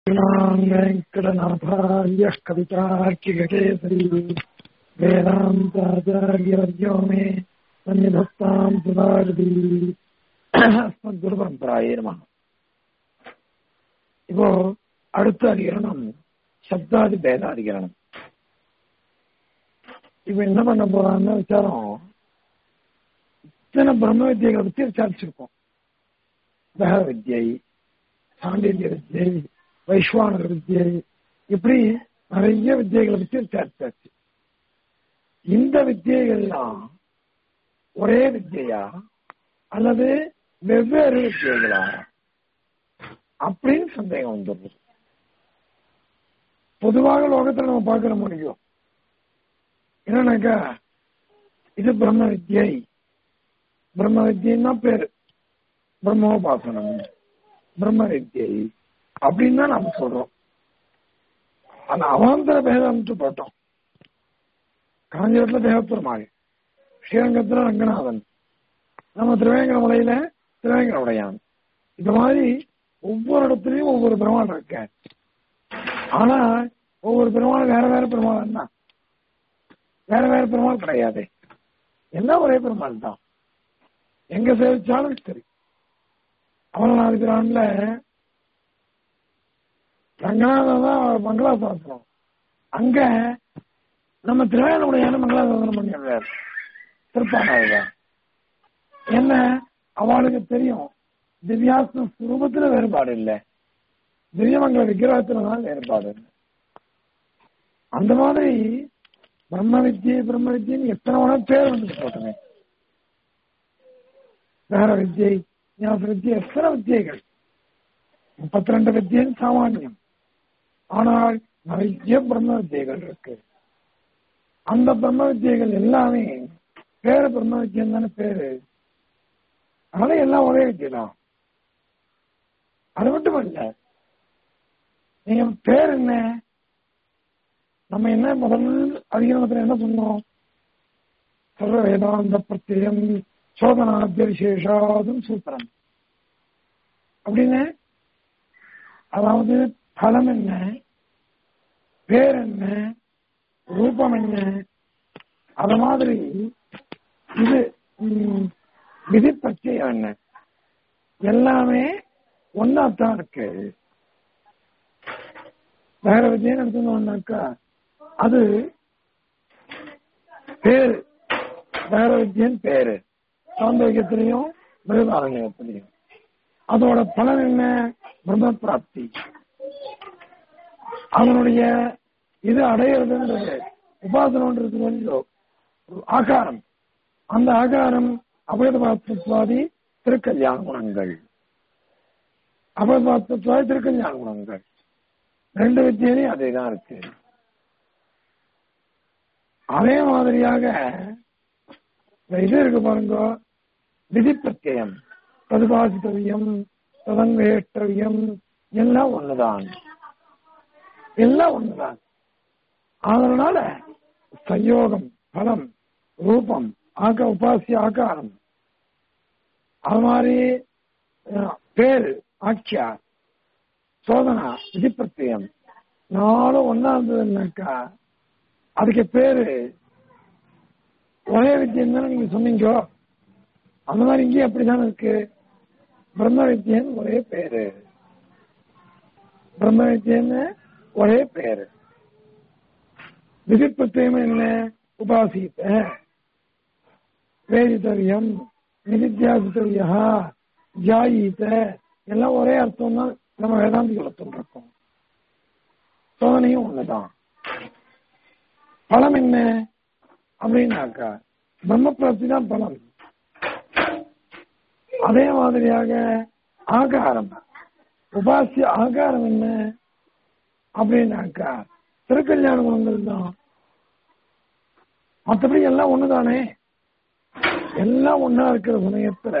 वेङ्कटनाथार्यः कवितार्किककेसरी वेदान्ताचार्यवर्यो मे सन्निधत्ताम् सुधारति குருபரம்பராயே நம இப்போ அடுத்த அதிகரணம் சப்தாதி பேத அதிகரணம் இப்ப என்ன பண்ண போறான்னு விசாரம் இத்தனை பிரம்ம வித்தியைகளை பத்தி விசாரிச்சிருக்கோம் தக வித்யை சாண்டில்ய வித்யை வைஸ்வானர வித்யை இப்படி நிறைய வித்தியைகளை பத்தி விசாரிச்சாச்சு இந்த வித்தியைகள்லாம் ஒரே வித்தியா அல்லது வெவ்வேறு வித்தியைகளா அப்படின்னு சந்தேகம் வந்துடுது பொதுவாக லோகத்துல நம்ம பார்க்கிற முடியும் என்னன்னாக்கா இது பிரம்ம வித்யை பிரம்ம வித்யன்னா பேரு பிரம்மோபாசனம் பிரம்ம வித்யை அப்படின்னு தான் நாம சொல்றோம் அந்த அவாந்தர பேதம்ட்டு போட்டோம் காஞ்சிபுரத்துல தேவப்பெருமாள் ஸ்ரீரங்கத்துல ரங்கநாதன் நம்ம திருவேங்கட மலையில திருவேங்கட உடையான் இந்த மாதிரி ஒவ்வொரு இடத்துலயும் ஒவ்வொரு பெருமாள் இருக்க ஆனா ஒவ்வொரு பெருமாள் வேற வேற பெருமாள் தான் வேற வேற பெருமாள் கிடையாது எல்லாம் ஒரே பெருமாள் தான் எங்க சேவிச்சாலும் சரி அமரநாதிபிரான்ல ரங்கநாதன் தான் மங்களாசாசனம் அங்க நம்ம திருவேங்கடையான மங்களாசாசனம் பண்ணிடுறாரு திருப்பாண்டாவில் என்ன அவளுக்கு தெரியும் திவ்யாசன சுரூபத்துல வேறுபாடு இல்லை திவ்யமங்கல விக்கிரகத்துலதான் வேறுபாடு இல்லை அந்த மாதிரி பிரம்ம வித்தியை பிரம்ம வித்தியன்னு எத்தனை வேணா பேர் வந்து போட்டுங்க வேற வித்தியை ஞாபக வித்தியை எத்தனை வித்தியைகள் முப்பத்தி ரெண்டு வித்தியன் சாமானியம் ஆனால் நிறைய பிரம்ம வித்தியைகள் இருக்கு அந்த பிரம்ம வித்தியைகள் எல்லாமே பேரு பிரம்ம வித்தியம் தானே பேரு அதனால எல்லாம் ஒரே வித்தியை தான் அது மட்டும் இல்ல நீங்க பேர் என்ன நம்ம என்ன முதல் அதிகமத்துல என்ன சொன்னோம் சர்வ வேதாந்த பிரத்யம் சோதனாத்திய விசேஷாதும் சூத்திரம் அப்படின்னு அதாவது பலம் என்ன பேர் என்ன ரூபம் என்ன அது மாதிரி இது விதி பச்சையம் என்ன எல்லாமே ஒன்னாத்தான் இருக்கு வேற விஜயம் எடுத்துக்கோன்னாக்கா அது பேரு வேற வித்தியன் பேரு சாந்தோக்கியத்திலையும் மிருதாரண்யத்திலையும் அதோட பலன் என்ன பிரம்ம பிராப்தி அதனுடைய இது அடையிறதுன்றது உபாசனன்றது கொஞ்சம் ஆகாரம் அந்த ஆகாரம் அபயபாத்மத்வாதி திருக்கல்யாண குணங்கள் அபயபாத்மத்வாதி திருக்கல்யாண குணங்கள் ரெண்டு வித்தியிலையும் அதே தான் இருக்கு அதே மாதிரியாக இது இருக்கு பாருங்க விதி பிரத்யம் பிரதிபாசித்தவியம் ததன்வேற்றவியம் எல்லாம் ஒண்ணுதான் எல்லாம் ஒண்ணுதான் அதனால சயோகம் பலம் ரூபம் ஆக உபாசிய ஆகாரம் அது மாதிரி பேரு ஆக்கியா சோதனா விதி பிரத்யம் நாளும் ஒன்னா இருந்ததுன்னாக்கா அதுக்கு பேரு ஒரே வித்தியம் தானே நீங்க சொன்னீங்க அந்த மாதிரி இங்கேயும் அப்படித்தானே இருக்கு பிரம்ம வித்தியன் ஒரே பேரு பிரம்ம வித்தியன் ஒரே பேரு விதி பிரத்யம் என்ன உபாசித்த வேதித்தவியம் நிதித்தியாசித்தவியா ஜாயித்த எல்லாம் ஒரே அர்த்தம் தான் நம்ம வேதாந்திகளை சொல்றோம் சோதனையும் ஒண்ணுதான் பலம் என்ன அப்படின்னாக்கா பிரம்ம பிராப்தி தான் பலம் அதே மாதிரியாக ஆகாரம் உபாசிய ஆகாரம் என்ன அப்படின்னாக்கா திருக்கல்யாண குணங்கள் தான் மற்றபடி எல்லாம் ஒண்ணுதானே எல்லாம் ஒன்னா இருக்கிற சமயத்துல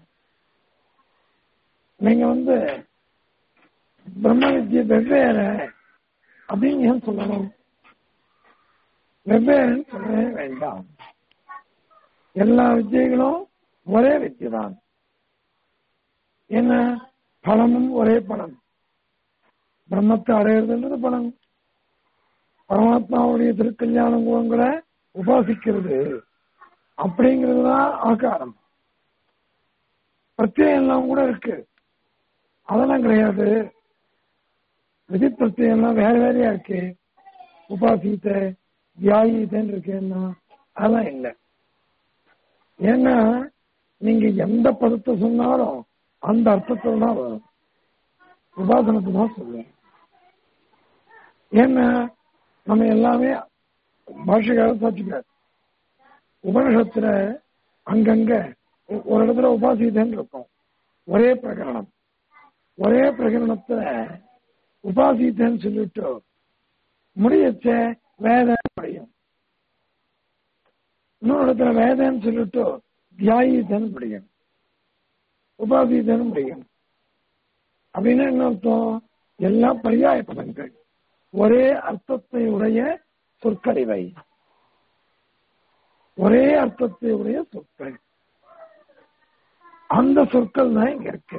நீங்க வந்து பிரம்ம வித்திய வெவ்வேறு அப்படின்னு ஏன் சொல்லணும் வெவ்வேறு சொல்லவே வேண்டாம் எல்லா வித்தியைகளும் ஒரே வித்தியை தான் என்ன பணமும் ஒரே பணம் பிரம்மத்தை அடையிறதுன்றது பலன் பரமாத்மாவுடைய திருக்கல்யாண குணங்களை உபாசிக்கிறது அப்படிங்கிறது தான் ஆகாரம் பிரத்யம் எல்லாம் கூட இருக்கு அதெல்லாம் கிடையாது விதி பிரத்யம் எல்லாம் வேற வேறையா இருக்கு உபாசித்த தியாயித்தன் இருக்கேன்னா அதெல்லாம் இல்லை ஏன்னா நீங்க எந்த பதத்தை சொன்னாலும் அந்த அர்த்தத்தில் தான் வரும் உபாசனத்தை தான் சொல்லுவேன் ஏன்னா நம்ம எல்லாமே பாஷைக்காக சாட்சிக்கார் உபனிஷத்துல அங்கங்க ஒ- ஒரு இடத்துல உபாசிதன் இருக்கும் ஒரே பிரகரணம் ஒரே பிரகரணத்துல உபாசித்தன்னு சொல்லிட்டு முடியச்ச வேதம் முடியும் இன்னொரு இடத்துல வேதன்னு சொல்லிட்டு தியாயிதன் முடியும் உபாசிதன் முடியும் அப்படின்னு என்ன அர்த்தம் எல்லாம் பரியாய பதங்கள் ஒரே அர்த்தத்தை உடைய சொற்கள் இவை ஒரே அர்த்தத்தை உடைய சொற்கள் அந்த சொற்கள் தான் இங்க இருக்கு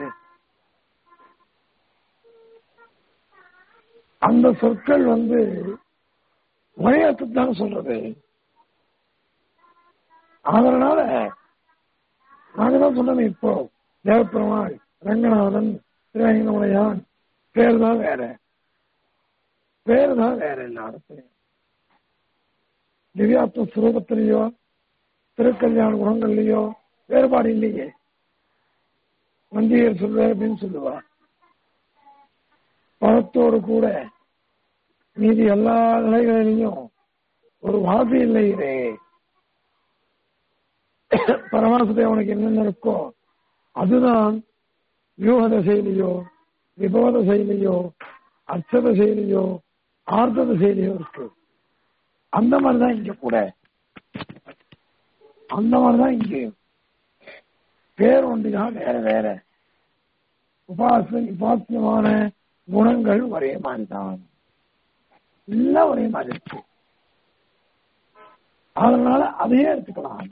அந்த சொற்கள் வந்து ஒரே அர்த்தத்தை தான் சொல்றது அதனால நாங்க தான் சொன்னோம் இப்போ தேவப்பெருமாள் ரங்கநாதன் திருவேங்கனுடையான் பேர் தான் வேற பேர் தான் வேற எல்லா இடத்துலையும் திவ்யாத்ம சுரூபத்திலேயோ திருக்கல்யாண குணங்கள்லயோ வேறுபாடு இல்லையே வந்தியர் சொல்வார் அப்படின்னு சொல்லுவா பணத்தோடு கூட மீதி எல்லா நிலைகளிலையும் ஒரு வாசி இல்லையே பரமாசுதேவனுக்கு என்னென்ன இருக்கோ அதுதான் வியூக தசையிலையோ விபவ தசையிலையோ அர்ச்ச தசையிலையோ ஆர்த்த தசையிலையோ இருக்கு அந்த மாதிரிதான் இங்க கூட அந்த மாதிரிதான் இங்க பேர் ஒன்றுதான் வேற வேற உபாச உபாசியமான குணங்கள் ஒரே மாதிரிதான் எல்லாம் ஒரே மாதிரி இருக்கு அதனால அதையே எடுத்துக்கலாம்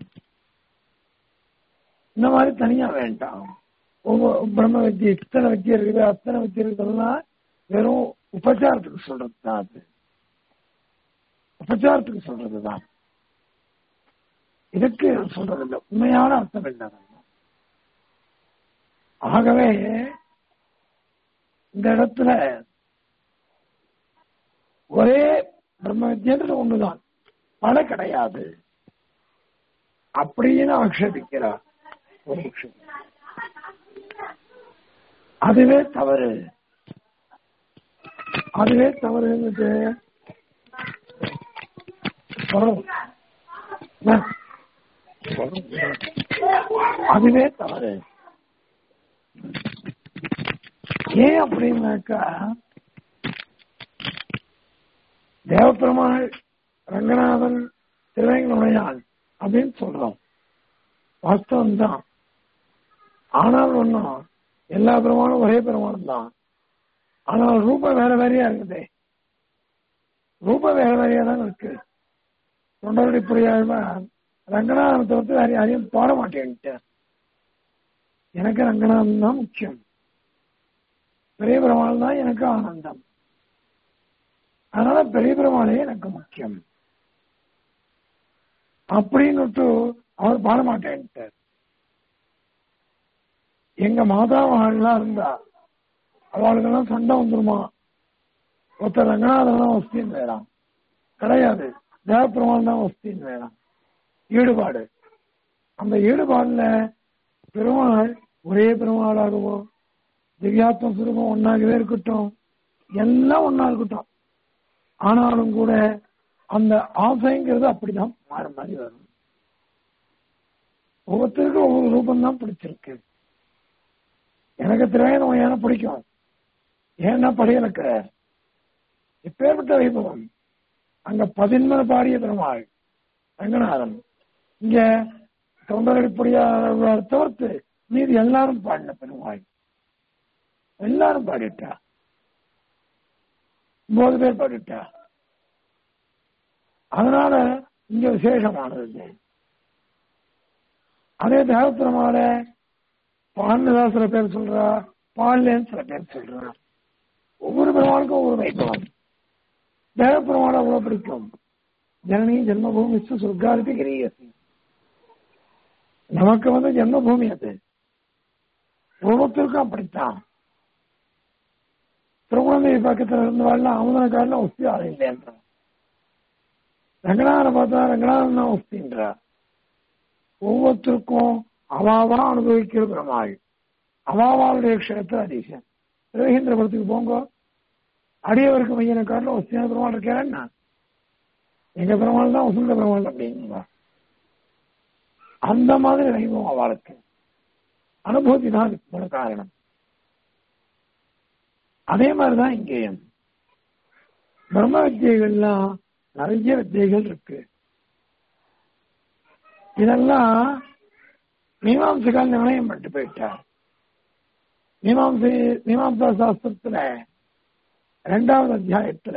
இந்த மாதிரி தனியா வேண்டாம் ஒவ்வொரு பிரம்ம வித்தியை இத்தனை வித்தியை இருக்குது அத்தனை வித்தியை இருக்குதுலாம் வெறும் உபச்சாரத்துக்கு சொல்றது தான் அது உபச்சாரத்துக்கு சொல்றதுதான் இதுக்கு சொல்றது இல்லை உண்மையான அர்த்தம் இல்லை ஆகவே இந்த இடத்துல ஒரே பிரம்ம வித்தியன்றது ஒண்ணுதான் பல கிடையாது அப்படின்னு ஆக்ஷேபிக்கிறார் ஒரு நிமிஷம். அதுவே தவறு அதுவே தவறுன்னுட்டு வரும். என்ன? வரும். அதுவே தவறு ஏன் அப்படின்னாக்கா தேவப்பெருமாள் ரங்கநாதன் திருவேங்கனுடையாள் அப்படின்னு சொல்றோம் வாஸ்தவம் தான் ஆனால் ஒன்றும் எல்லா பெருமானும் ஒரே பெருமானும் தான் ஆனால் ரூபம் வேற வேறையா இருக்குது ரூபம் வேற வேறையா தான் இருக்கு தொண்டருடைய புரியாம ரங்கநாதனை தவிர்த்து வேற யாரையும் பாட மாட்டேன்ட்டேன் எனக்கு ரங்கநாதன் தான் முக்கியம் பெரிய பெருமாள் தான் எனக்கு ஆனந்தம் அதனால பெரிய பெருமாளே எனக்கு முக்கியம் அப்படின்னுட்டு அவர் பாட மாட்டேன்ட்டார் எங்க மாதாவாள்லாம் இருந்தா அவளுக்கெல்லாம் சண்டை வந்துருமா ஒருத்தர் ரங்கநாதன் வஸ்தின்னு வேறாம் கிடையாது தேவப்பெருமாள் தான் வஸ்தின்னு வேறாம் ஈடுபாடு அந்த ஈடுபாடுல பெருமாள் ஒரே பெருமாளாகவோ திவ்யாத்ம சுரூபம் ஒன்னாகவே இருக்கட்டும் எல்லாம் ஒன்னா இருக்கட்டும் ஆனாலும் கூட அந்த ஆசைங்கிறது அப்படிதான் மாறி மாறி வரும் ஒவ்வொருத்தருக்கும் ஒவ்வொரு ரூபம் தான் பிடிச்சிருக்கு எனக்கு திரையணமையான பிடிக்கும் ஏன்னா படையலுக்கு இப்பேற்பட்ட வைபவம் அங்க பதின்மன பாடிய பெருமாள் ரங்கநாதன் இங்க தொண்டரடிப்படியா தவிர்த்து மீது எல்லாரும் பாடின பெருமாள் எல்லாரும் பாடிட்டா ஒன்பது பேர் பாடிட்டா அதனால இங்க விசேஷமானது அதே தேவத்திரமால பால்னதா சில பேர் சொல்றா பால்லேன்னு சில பேர் சொல்றா ஒவ்வொரு பெருமாளுக்கும் ஒவ்வொரு வைபவம் தேவ பெருமாள் அவ்வளவு பிடிக்கும் ஜனனி ஜென்மபூமி சொர்க்காருக்கு கிரியசி நமக்கு வந்து ஜென்மபூமி அது ஒவ்வொருத்தருக்கும் அப்படித்தான் திருக்குழந்தை பக்கத்துல இருந்து வாழலாம் அமுதன காலில் உஸ்தி ஆள் இல்லைன்றான் ரங்கநாதனை பார்த்தா ரங்கநாதன் தான் உஸ்தின்றா ஒவ்வொருத்தருக்கும் அவாவா அனுபவிக்கிற பெருமாள் அவாவாளுடைய க்ஷேத்திர அதீசன் திருவேந்திரபுரத்துக்கு போங்க அடியவருக்கு மையன காட்டில் உஸ்தியான பெருமாள் இருக்கிறேன்னா எங்க பெருமாள் தான் உசுந்த பெருமாள் அப்படிங்களா அந்த மாதிரி வைபவம் அவளுக்கு அனுபூதி தான் அதுக்கு காரணம் அதே மாதிரிதான் இங்கேயும் பிரம்ம வித்தியைகள்லாம் நிறைய வித்தியைகள் இருக்கு இதெல்லாம் மீமாம்சகால் நிர்ணயம் பண்ணிட்டு போயிட்டார் மீமாம்சை மீமாம்சா சாஸ்திரத்துல இரண்டாவது அத்தியாயத்துல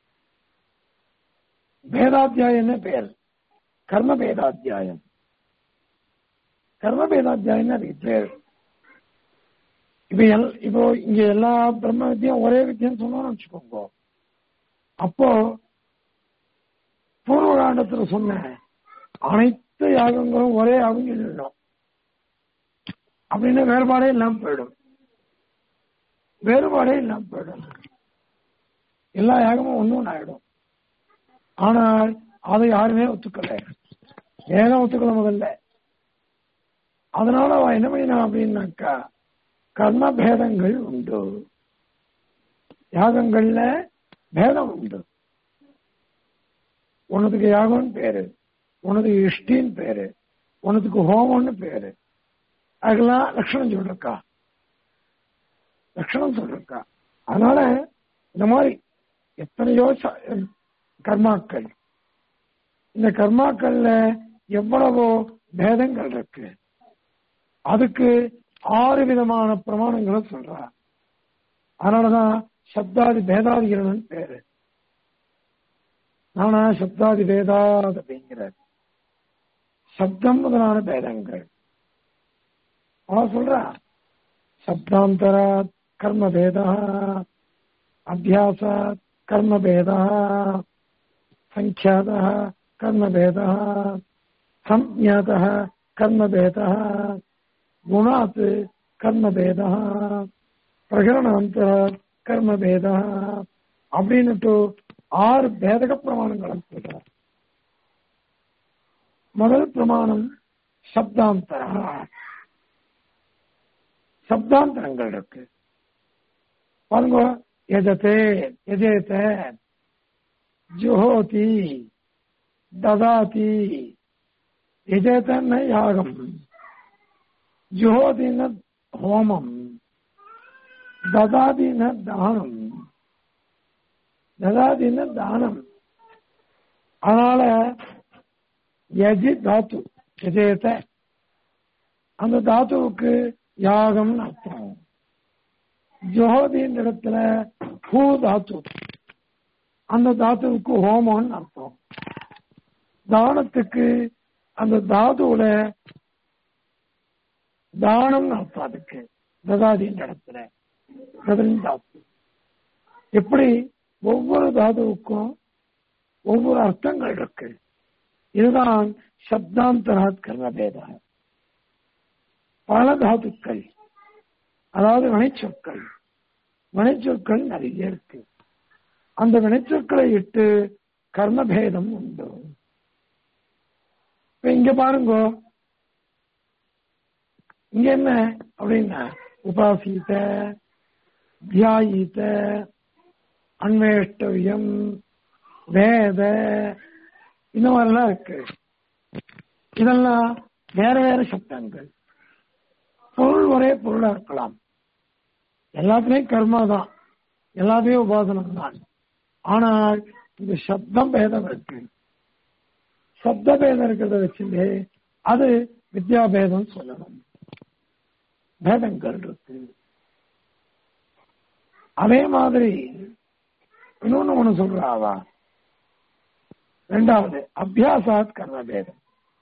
வேதாத்தியாயம்னு பேர் கர்ம வேதாத்தியாயம் கர்ம வேதாத்தியாயம் அதுக்கு பேர் இப்ப எல் இப்போ இங்க எல்லா பிரம்ம வித்தியும் ஒரே வித்தியம் சொன்னோம்னு வச்சுக்கோங்க அப்போ பூர்வகாண்டத்துல சொன்ன அனைத்து யாகங்களும் ஒரே யாகம் சொல்லிடணும் அப்படின்னு வேறுபாடே இல்லாம போயிடும் வேறுபாடே இல்லாம போயிடும் எல்லா யாகமும் ஒன்றும் ஆயிடும் ஆனால் அதை யாருமே ஒத்துக்கல ஏன் ஒத்துக்கல முதல்ல அதனால அவன் என்ன பண்ணினான் அப்படின்னாக்கா கர்ம பேதங்கள் உண்டு யாகங்கள்ல பேதம் உண்டு உனதுக்கு யாகம்னு பேரு உனது இஷ்டின்னு பேரு உனதுக்கு ஹோமம்னு பேரு அதுக்கெல்லாம் லட்சணம் சொல்லிருக்கா லட்சணம் சொல்லிருக்கா அதனால இந்த மாதிரி எத்தனையோ கர்மாக்கள் இந்த கர்மாக்கள்ல எவ்வளவோ பேதங்கள் இருக்கு அதுக்கு ஆறு விதமான பிரமாணங்களை சொல்றார் அதனாலதான் சப்தாதி பேதாதிகரணன் பேரு நானா சப்தாதி பேதாத் அப்படிங்கிறார் சப்தம் முதலான பேதங்கள் அவன் சொல்றா சப்தாந்தராத் கர்ம பேதா அத்தியாசாத் கர்ம பேதா சங்கியாத கர்ம பேதா சம்ஞாத கர்ம பேதா குணாத் கர்மபேதா பிரகரணாந்தர கர்மபேதா அப்படின்னுட்டு ஆறு பேதக பிரமாணங்களை சொல்றார் முதல் பிரமாணம் சப்தாந்தரா சப்தாந்தரங்கள் இருக்கு பாருங்க எஜத்தே எஜேத ஜுஹோதி ததாதி எஜேதன்னு யாகம் ஜுஹோதின ஹோமம் ததாதின தானம் ததாதின தானம் அதனால யஜி தாத்து எஜேத அந்த தாத்துவுக்கு யாகம்னு அர்த்தம் ஜோதின்ற இடத்துல பூ தாத்து அந்த தாத்துவுக்கு ஹோமம்னு அர்த்தம் தானத்துக்கு அந்த தாதுவுல தானம் அர்த்தம் அதுக்கு ததாதின்ற இடத்துல பிரதன் தாத்து எப்படி ஒவ்வொரு தாதுவுக்கும் ஒவ்வொரு அர்த்தங்கள் இருக்கு இதுதான் சப்தாந்தராத் கர்மபேதா பல தாதுக்கள் அதாவது வினைச்சொற்கள் வினைச்சொற்கள் நிறைய இருக்கு அந்த வினைச்சொற்களை இட்டு கர்மபேதம் உண்டு இப்ப இங்க பாருங்க இங்க என்ன அப்படின்னா உபாசித்த தியாயித்த அன்வேஷ்டவியம் வேத இந்த மாதிரிலாம் இருக்கு இதெல்லாம் வேற வேற சப்தங்கள் பொருள் ஒரே பொருளா இருக்கலாம் எல்லாத்துலயும் கர்மா தான் எல்லாத்தையும் உபாசனம் தான் ஆனால் இந்த சப்தம் பேதம் இருக்கு சப்த பேதம் இருக்கிறத வச்சுட்டு அது வித்யாபேதம் சொல்லணும் பேதங்கள் இருக்கு அதே மாதிரி இன்னொன்னு ஒண்ணு சொல்றாவா ரெண்டாவது அபியாசாத் கர்ம பேதம்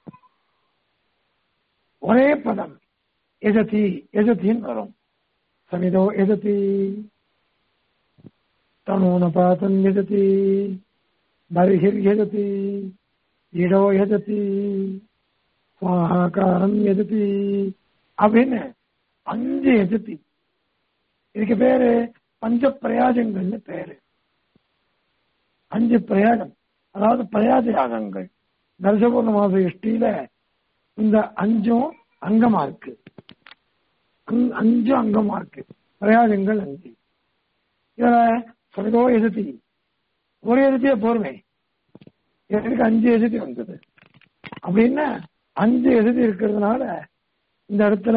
ஒரே பதம் எஜதி எஜத்தின்னு வரும் சமிதோ எஜதி தனூனபாதம் எததி பரிஹிர் எததி இடோ எததி சுவாகாரம் எததி அப்படின்னு அஞ்சு எதிர்த்தி இதுக்கு பேரு பஞ்ச பிரயாஜங்கள்னு பேரு அஞ்சு பிரயாகம் அதாவது பிரயாஜ யாகங்கள் தர்சபூர்ண மாச இஷ்டியில இந்த அஞ்சும் அங்கமா இருக்கு அஞ்- அஞ்சும் அங்கமா இருக்கு பிரயாஜங்கள் அஞ்சு இதுல சொல்லிதோ எதிர்த்தி ஒரு எதிர்த்தியே போர்மை எனக்கு அஞ்சு எதிர்த்தி வந்தது அப்படின்னா அஞ்சு எதிர்த்தி இருக்கிறதுனால இந்த இடத்துல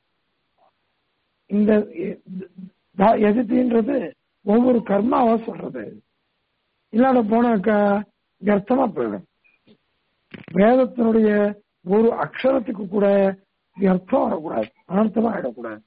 இந்த எ- த- எதிர்த்தின்றது ஒவ்வொரு கர்மாவா சொல்றது இல்லாத போனாக்கா வியர்த்தமா போயிடும் வேதத்தினுடைய ஒரு அக்ஷரத்துக்கு கூட வியர்த்தம் வரக்கூடாது அனர்த்தமா ஆயிடக்கூடாது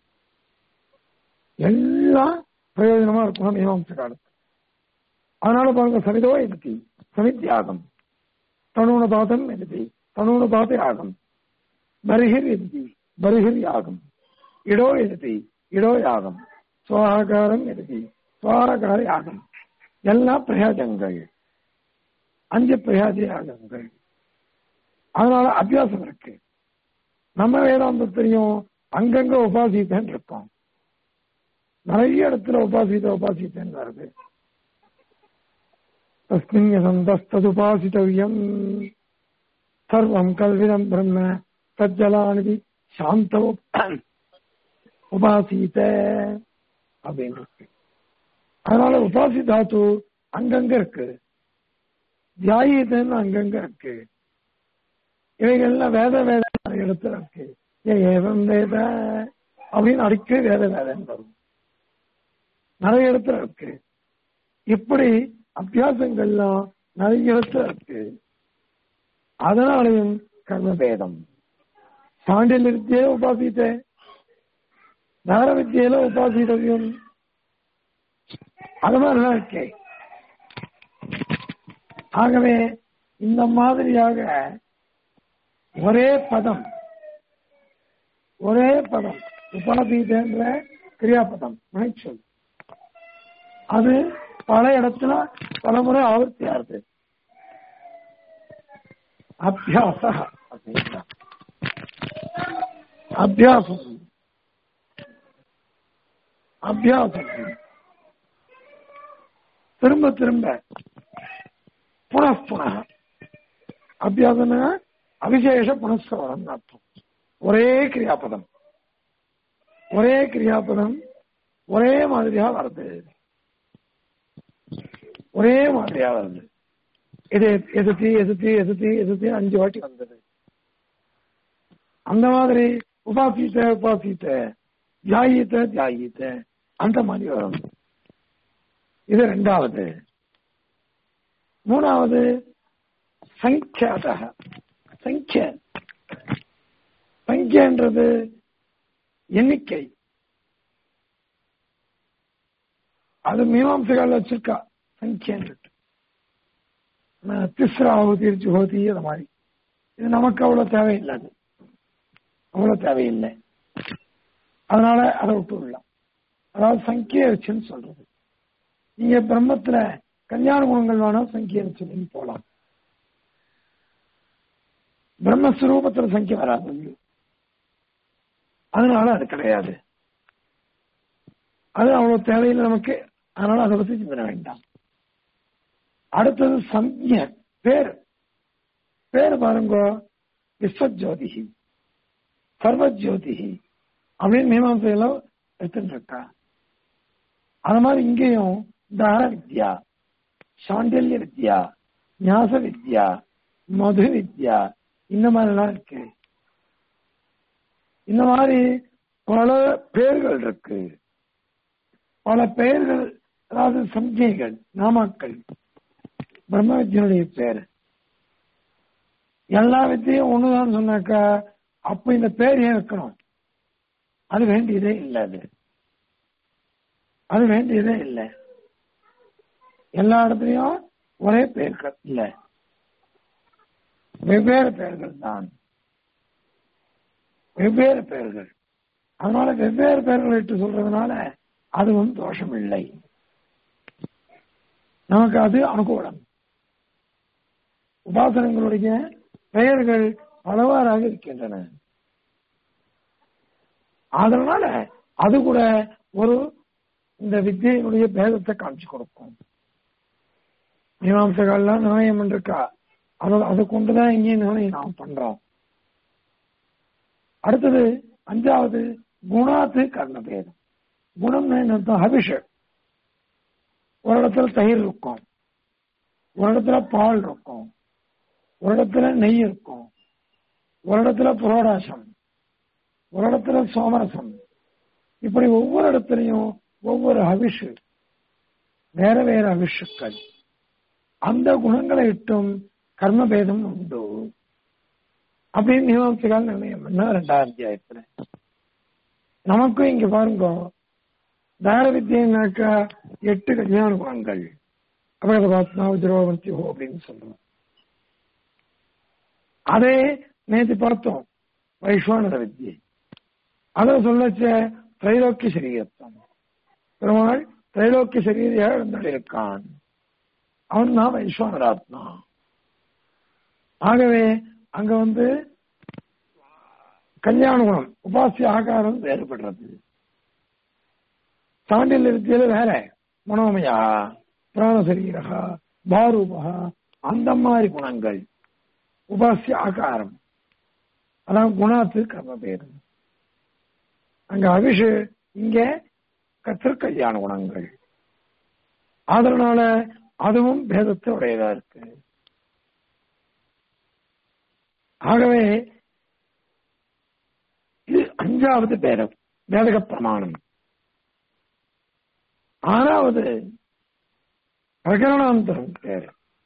எல்லாம் பிரயோஜனமா இருக்கணும் மீமாம்ச காலத்து அதனால பாருங்க சமிதோ எதிர்த்தி சமித்யாகம் தனூனபாதம் எதிர்த்தி தனூனபாத யாகம் பரிஹிர் எதிர்த்தி பரிஹிர் யாகம் இடோ எதிர்த்தி இடோ யாகம் சுவாகாரம் எதிர்த்தி சுவாகார யாகம் எல்லாம் பிரயாஜங்கள் அஞ்சு பிரயாஜ யாகங்கள் அதனால அபியாசம் இருக்கு நம்ம வேதாந்தத்திலையும் அங்கங்க உபாசித்தன் இருக்கோம் நிறைய இடத்துல உபாசித்த உபாசித்தன் வருது தஸ்மின் சந்தஸ்ததுபாசித்தவியம் சர்வம் கல்விதம் பிரம்ம தஜ்ஜலாநிதி சாந்த உப்- உபாசித்த அப்படின்னு இருக்கு அதனால உபாசி தாத்து அங்கங்க இருக்கு தியாயித்தன்னு அங்கங்க இருக்கு இவைகள்லாம் வேத வேத நிறைய இடத்துல இருக்கு ஏ ஏவம் வேத அப்படின்னு அடிக்கடி வேத வேதம் வரும் நிறைய இடத்துல இருக்கு இப்படி அபியாசங்கள்லாம் நிறைய இடத்துல இருக்கு அதனாலையும் கர்மபேதம் சாண்டில் வித்தியே உபாசித்தே நகர வித்தியில உபாசித்தவியம் அது மாதிரிலாம் இருக்கே ஆகவே இந்த மாதிரியாக ஒரே பதம் ஒரே பதம் உபாதீதன்ற கிரியாபதம் வினைச்சொல் அது பல இடத்துல பலமுறை ஆவர்த்தி ஆறுது அபியாச அப்படின்னா அபியாசம் அபியாசம் திரும்ப திரும்ப புனః அபியாசன அவிசேஷ புனஸ்கரணம் அர்த்தம் ஒரே கிரியாபதம் ஒரே கிரியாபதம் ஒரே மாதிரியா வருது ஒரே மாதிரியா வருது இது எதிர்த்தி எதிர்த்தி எதிர்த்தி எதிர்த்தி அஞ்சு வாட்டி வந்தது அந்த மாதிரி உபாசித்த உபாசித்த தியாயித்த தியாயித்த அந்த மாதிரி வரும் இது ரெண்டாவது மூணாவது சங்கியாத சங்கிய சங்கியன்றது எண்ணிக்கை அது மீமாம்சகால வச்சிருக்கா சங்கியன்றது திஸ்ராவுதி ஜோதி அது மாதிரி இது நமக்கு அவ்வளவு தேவையில்லை அது அவ்வளவு தேவையில்லை அதனால அதை விட்டு விடலாம் அதாவது சங்கிய வச்சுன்னு சொல்றது நீங்க பிரம்மத்துல கல்யாண குணங்கள் வேணா சங்கிய வச்சு போலாம் பிரம்மஸ்வரூபத்துல சங்கிய வராது அதனால அது கிடையாது அது அவ்வளவு தேவையில்லை நமக்கு அதனால அதை பத்தி சிந்தனை வேண்டாம் அடுத்தது சம்ய பேர் பேர் பாருங்க விஸ்வஜோதிகி சர்வஜோதிகி அப்படின்னு மீமாசையெல்லாம் எடுத்துட்டு இருக்கா அது மாதிரி இங்கேயும் தார வித்யா சாண்டில்ய வித்யா ஞாச வித்யா மது வித்யா இந்த மாதிரிலாம் இருக்கு இந்த மாதிரி பல பெயர்கள் இருக்கு பல பெயர்கள் அதாவது சம்ஜைகள் நாமாக்கள் பிரம்ம வித்யனுடைய பேர் எல்லா வித்தையும் ஒண்ணுதான் சொன்னாக்கா அப்ப இந்த பேர் ஏன் வைக்கணும் அது வேண்டியதே இல்லை அது அது வேண்டியதே இல்லை எல்லா இடத்துலயும் ஒரே பெயர்கள் இல்லை வெவ்வேறு பெயர்கள் தான் வெவ்வேறு பெயர்கள் அதனால வெவ்வேறு பெயர்கள் இட்டு சொல்றதுனால அது வந்து தோஷம் இல்லை நமக்கு அது அனுகூலம் உபாசனங்களுடைய பெயர்கள் பலவாறாக இருக்கின்றன அதனால அது கூட ஒரு இந்த வித்தியினுடைய பேதத்தை காமிச்சு கொடுக்கும் மீமாம்சகள்லாம் நிர்ணயம் இருக்கா அதை அதை கொண்டுதான் இங்கேயும் நிர்ணயம் நாம் பண்றோம் அடுத்தது அஞ்சாவது குணாத்து கர்ணபேதம் குணம்னு என்ன அர்த்தம் அபிஷேக் ஒரு இடத்துல தயிர் இருக்கும் ஒரு இடத்துல பால் இருக்கும் ஒரு இடத்துல நெய் இருக்கும் ஒரு இடத்துல புரோடாசம் ஒரு இடத்துல சோமரசம் இப்படி ஒவ்வொரு இடத்துலையும் ஒவ்வொரு அவிஷு வேற வேற அவிஷுக்கள் அந்த குணங்களை இட்டும் கர்மபேதம் உண்டு அப்படின்னு மீமாம்சகால் நிர்ணயம் பண்ண ரெண்டாயிரம் அத்தியாயத்துல நமக்கும் இங்க பாருங்க தார வித்தியனாக்கா எட்டு கல்யாண குணங்கள் அபகதபாத்மா உஜரோவந்தி ஹோ அப்படின்னு சொல்றோம் அதே நேற்று பார்த்தோம் வைஸ்வானர வித்தியை அதை சொல்லச்ச திரைலோக்கிய சரீரத்தம் பெருமாள் திரைலோக்கிய சரீரியாக இருந்திருக்கான் அவன் தான் வைஸ்வானராத்மா ஆகவே அங்க வந்து கல்யாண குணம் உபாசிய ஆகாரம் வேறுபடுறது சாண்டில் வித்தியில வேற மனோமயா பிராணசரீரகா பாரூபா அந்த மாதிரி குணங்கள் உபாசிய ஆகாரம் அதான் குணாத்து கர்ம பேதம் அங்க அபிஷு இங்க கத்திற்கல்யாண குணங்கள் அதனால அதுவும் பேதத்தை உடையதா இருக்கு ஆகவே இது அஞ்சாவது பேரம் வேதக பிரமாணம் ஆறாவது பிரகரணாந்தரம் பேரு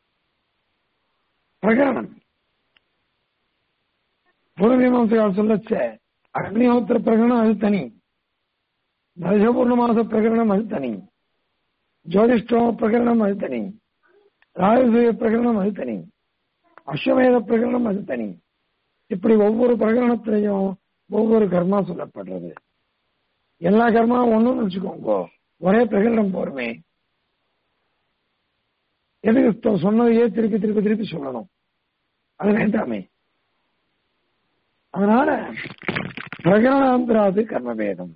பிரகரணம் பூர்வமீமாசையால் சொல்லச்ச அக்னிஹோத்திர பிரகரணம் அது தனி தசபூர்ணமாச பிரகரணம் அது தனி ஜோதிஷ்டோம பிரகரணம் அது தனி ராஜசூய பிரகரணம் அது தனி அஸ்வமேத பிரகரணம் அது தனி இப்படி ஒவ்வொரு பிரகரணத்திலையும் ஒவ்வொரு கர்மா சொல்லப்படுறது எல்லா கர்மா ஒண்ணுன்னு வச்சுக்கோங்க ஒரே பிரகரணம் போருமே எதுக்கு சொன்னதையே திருப்பி திருப்பி திருப்பி சொல்லணும் அது வேண்டாமே அதனால பிரகரணாந்திராது கர்மபேதம்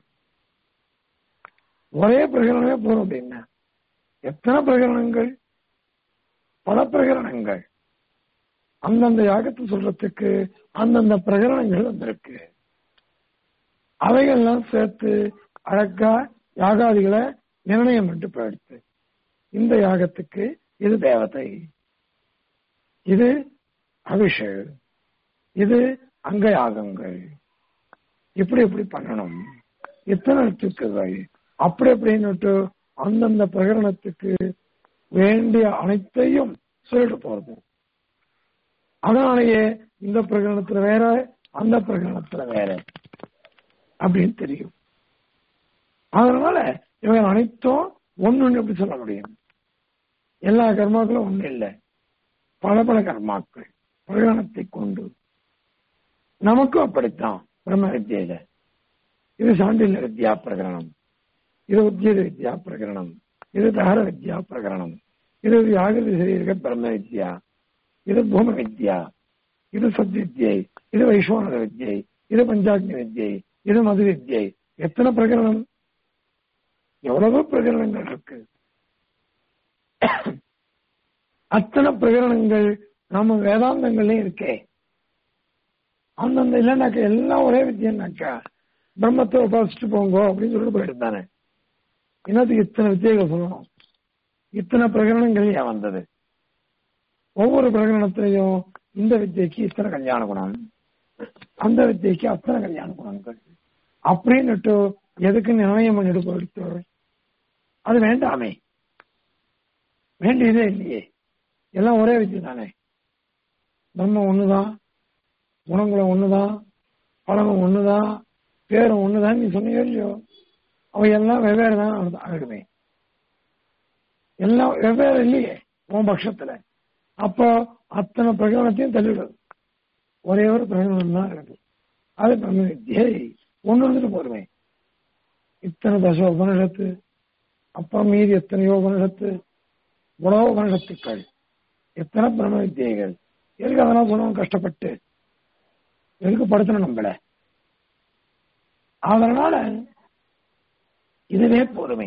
ஒரே பிரகரணமே போறோம் அப்படின்னா எத்தனை பிரகரணங்கள் பல பிரகரணங்கள் அந்தந்த யாகத்தை சொல்றதுக்கு அந்தந்த பிரகரணங்கள் வந்திருக்கு அவைகள்லாம் சேர்த்து அழகா யாகாதிகளை நிர்ணயம் பண்ணிட்டு போயிடுத்து இந்த யாகத்துக்கு இது தேவதை இது அபிஷேக் இது அங்க யாகங்கள் இப்படி இப்படி பண்ணணும் எத்தனை துக்குகள் அப்படி அப்படின்னுட்டு அந்தந்த பிரகரணத்துக்கு வேண்டிய அனைத்தையும் சொல்லிட்டு போறது அதனாலேயே இந்த பிரகரணத்துல வேற அந்த பிரகரணத்துல வேற அப்படின்னு தெரியும் அதனால இவங்க அனைத்தும் ஒண்ணு எப்படி சொல்ல முடியும் எல்லா கர்மாக்களும் ஒண்ணு இல்லை பல பல கர்மாக்கள் பிரகரணத்தை கொண்டு நமக்கும் அப்படித்தான் பிரம்ம வித்தியில இது சாண்டில்ய வித்யா பிரகரணம் இது உத்தியத வித்யா பிரகரணம் இது தகர வித்யா பிரகரணம் இது வியாகிருதி சரீரக பிரம்ம வித்யா இது பூம வித்யா இது சத்வித்யை இது வைஸ்வனர வித்யை இது பஞ்சாக்னி வித்யை இது மது வித்யை எத்தனை பிரகரணம் எவ்வளவோ பிரகரணங்கள் இருக்கு அத்தனை பிரகரணங்கள் நம்ம வேதாந்தங்கள்லயும் இருக்கே அந்தந்த இல்லைனாக்கா எல்லாம் ஒரே வித்தியன்னாக்கா பிரம்மத்தை உபாசிச்சுட்டு போங்க அப்படின்னு சொல்லிட்டு போயிருந்தானே என்னத்துக்கு இத்தனை வித்தியைகள் சொல்லணும் இத்தனை பிரகரணங்கள் ஏன் வந்தது ஒவ்வொரு பிரகரணத்திலையும் இந்த வித்தியைக்கு இத்தனை கல்யாண குணம் அந்த வித்தியைக்கு அத்தனை கல்யாண குணங்கள் அப்படின்னுட்டு எதுக்கு நிர்ணயம் பண்ணிட்டு போயிடுத்து அது வேண்டாமே வேண்டியதே இல்லையே எல்லாம் ஒரே வித்தியை தானே பிரம்மம் ஒண்ணுதான் குணங்களும் ஒண்ணுதான் பழமும் ஒண்ணுதான் பேரும் ஒண்ணுதான் நீ சொன்னீங்க இல்லையோ அவ எல்லாம் வெவ்வேறு தான் ஆகிடுமே எல்லாம் வெவ்வேறு இல்லையே உன் பட்சத்துல அப்போ அத்தனை பிரகடனத்தையும் தள்ளிவிடுது ஒரே ஒரு பிரகடனம் தான் இருக்கு அது பிரம்ம வித்தியை ஒண்ணு இருந்துட்டு போருமே இத்தனை தச உபனிஷத்து அப்புறம் மீதி எத்தனையோ உபனிஷத்து உலக உபனிஷத்துக்கள் எத்தனை பிரம்ம வித்தியைகள் எதுக்கு அதெல்லாம் சொல்லணும் கஷ்டப்பட்டு எதுக்கு படுத்தணும் நம்மள அதனால இதுவே போதுமே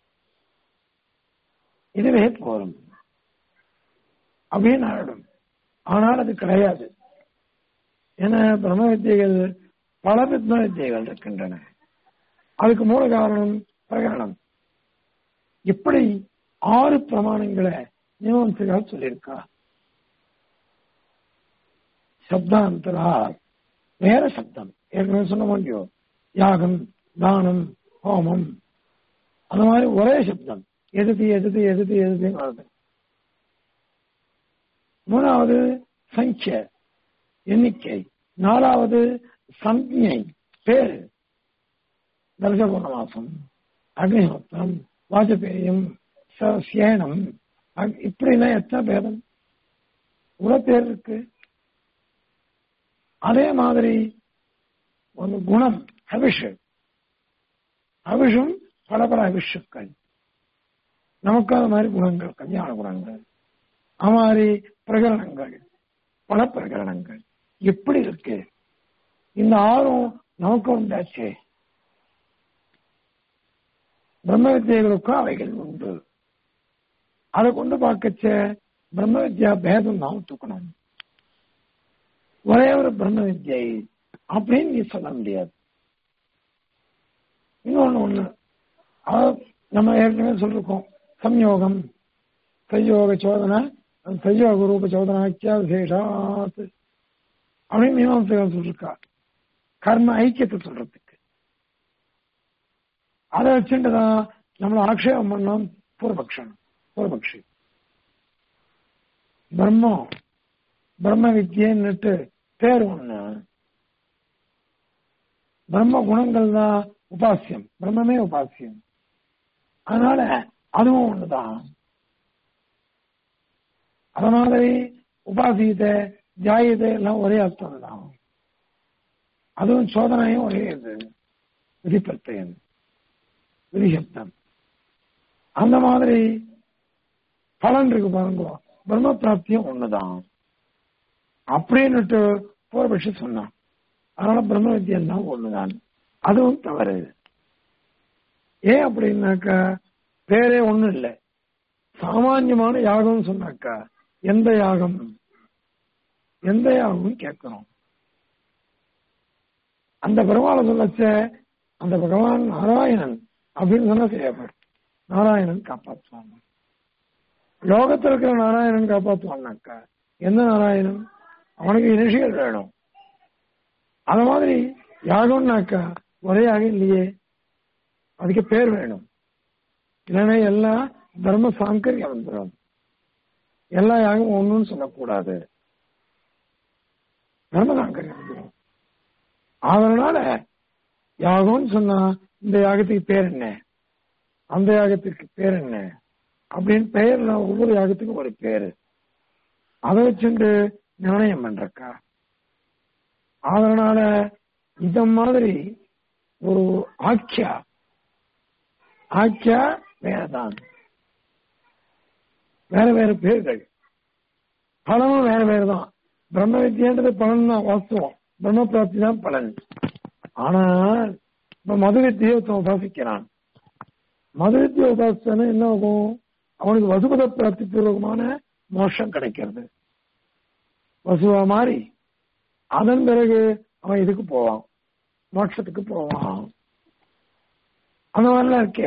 இதுவே போதும் அப்படின்னு ஆயிடும் ஆனால் அது கிடையாது ஏன்னா பிரம்ம வித்தியைகள் பல பிரம்ம வித்தியைகள் இருக்கின்றன அதுக்கு மூல காரணம் பிரகரணம் இப்படி ஆறு பிரமாணங்களை மீமாம்சைகள் சொல்லியிருக்கா சப்தாந்தரா வேற சப்தம் ஏற்கனவே சொன்ன முடியும் யாகம் தானம் ஹோமம் அந்த மாதிரி ஒரே சப்தம் எதிர்த்து எதிர்த்து எதிர்த்து எதிர்த்து வருது மூணாவது சங்கிய எண்ணிக்கை நாலாவது சஞ்ஞை பேரு தர்சபூர்ணமாசம் அக்னிஹோத்திரம் வாஜபேயம் சேனம் இப்படிலாம் எத்தனை பேதம் உல பேர் இருக்கு அதே மாதிரி ஒரு குணம் அபிஷு அபிஷம் பல பல அபிஷுக்கள் நமக்கு அது மாதிரி குணங்கள் கல்யாண குணங்கள் அது மாதிரி பிரகரணங்கள் பல பிரகரணங்கள் எப்படி இருக்கு இந்த ஆறும் நமக்கு உண்டாச்சே பிரம்ம வித்தியைகளுக்கும் அவைகள் உண்டு அதை கொண்டு பார்க்கச்ச பிரம்ம வித்யா பேதம் நாம் தூக்கணும் ஒரே ஒரு பிரம்ம வித்யை அப்படின்னு நீ சொல்ல முடியாது இன்னொன்னு ஒண்ணு நம்ம ஏற்கனவே சொல்லிருக்கோம் சம்யோகம் சயோக சோதனை சயோக ரூப சோதனாக்கியா விசேஷாத் அப்படின்னு மீமாசைகள் சொல்லிருக்கா கர்ம ஐக்கியத்தை சொல்றதுக்கு அதை வச்சுட்டுதான் நம்மள ஆக்ஷேபம் பண்ணோம் பூர்வபக்ஷம் பூர்வபக்ஷி பிரம்மம் பிரம்ம வித்யன்னுட்டு பேர் ஒண்ணு பிரம்ம குணங்கள் தான் உபாசியம் பிரம்மமே உபாசியம் அதனால அதுவும் ஒண்ணுதான் அத மாதிரி உபாசியத்தை ஜாயத்தை எல்லாம் ஒரே அர்த்தம் தான் அதுவும் சோதனையும் ஒரே இது விதிப்பத்தையன் விதிசப்தம் அந்த மாதிரி பலன் இருக்கு பாருங்க பிரம்ம பிராப்தியும் ஒண்ணுதான் அப்படின்னுட்டு பூர்வபட்சி சொன்னான் அதனால பிரம்ம வித்தியம் தான் ஒண்ணுதான் அதுவும் தவறு ஏன் அப்படின்னாக்கா பேரே ஒண்ணும் இல்லை சாமான்யமான யாகம் சொன்னாக்கா எந்த யாகம் எந்த யாகம் கேட்கிறோம் அந்த பெருமாளை சொல்லச்ச அந்த பகவான் நாராயணன் அப்படின்னு சொன்னா செய்யப்படும் நாராயணன் காப்பாற்றுவாங்க லோகத்தில் இருக்கிற நாராயணன் காப்பாற்றுவாங்கனாக்கா எந்த நாராயணன் அவனுக்கு இனிஷியல் வேணும் அந்த மாதிரி யாகம்னாக்கா ஒரே யாகம் இல்லையே அதுக்கு பேர் வேணும் இல்லைன்னா எல்லாம் தர்ம சாங்கரியம் வந்துடும் எல்லா யாகமும் ஒண்ணுன்னு சொல்லக்கூடாது தர்ம சாங்கரியம் வந்துடும் அதனால யாகம்னு சொன்னா இந்த யாகத்துக்கு பேர் என்ன அந்த யாகத்துக்கு பேர் என்ன அப்படின்னு பெயர்ல ஒவ்வொரு யாகத்துக்கும் ஒரு பேரு அதை வச்சுட்டு நிர்ணயம் பண்றக்கா அதனால இந்த மாதிரி ஒரு ஆக்கியா ஆக்கியா வேறதான் வேற வேற பேர்கள் பலனும் வேற வேற தான் பிரம்ம வித்தியன்றது பலன் தான் வாஸ்தவம் பிரம்ம பிராப்தி தான் பலன் ஆனால் இப்ப மது வித்தியை ஒருத்தன் உபாசிக்கிறான் மது வித்தியை உபாசிச்சானே என்ன ஆகும் அவனுக்கு வசுபத பிராப்தி பூர்வகமான மோஷம் கிடைக்கிறது வசுவா மாறி அதன் பிறகு அவன் இதுக்கு போவான் மோட்சத்துக்கு போவான் அந்த மாதிரிலாம் இருக்கே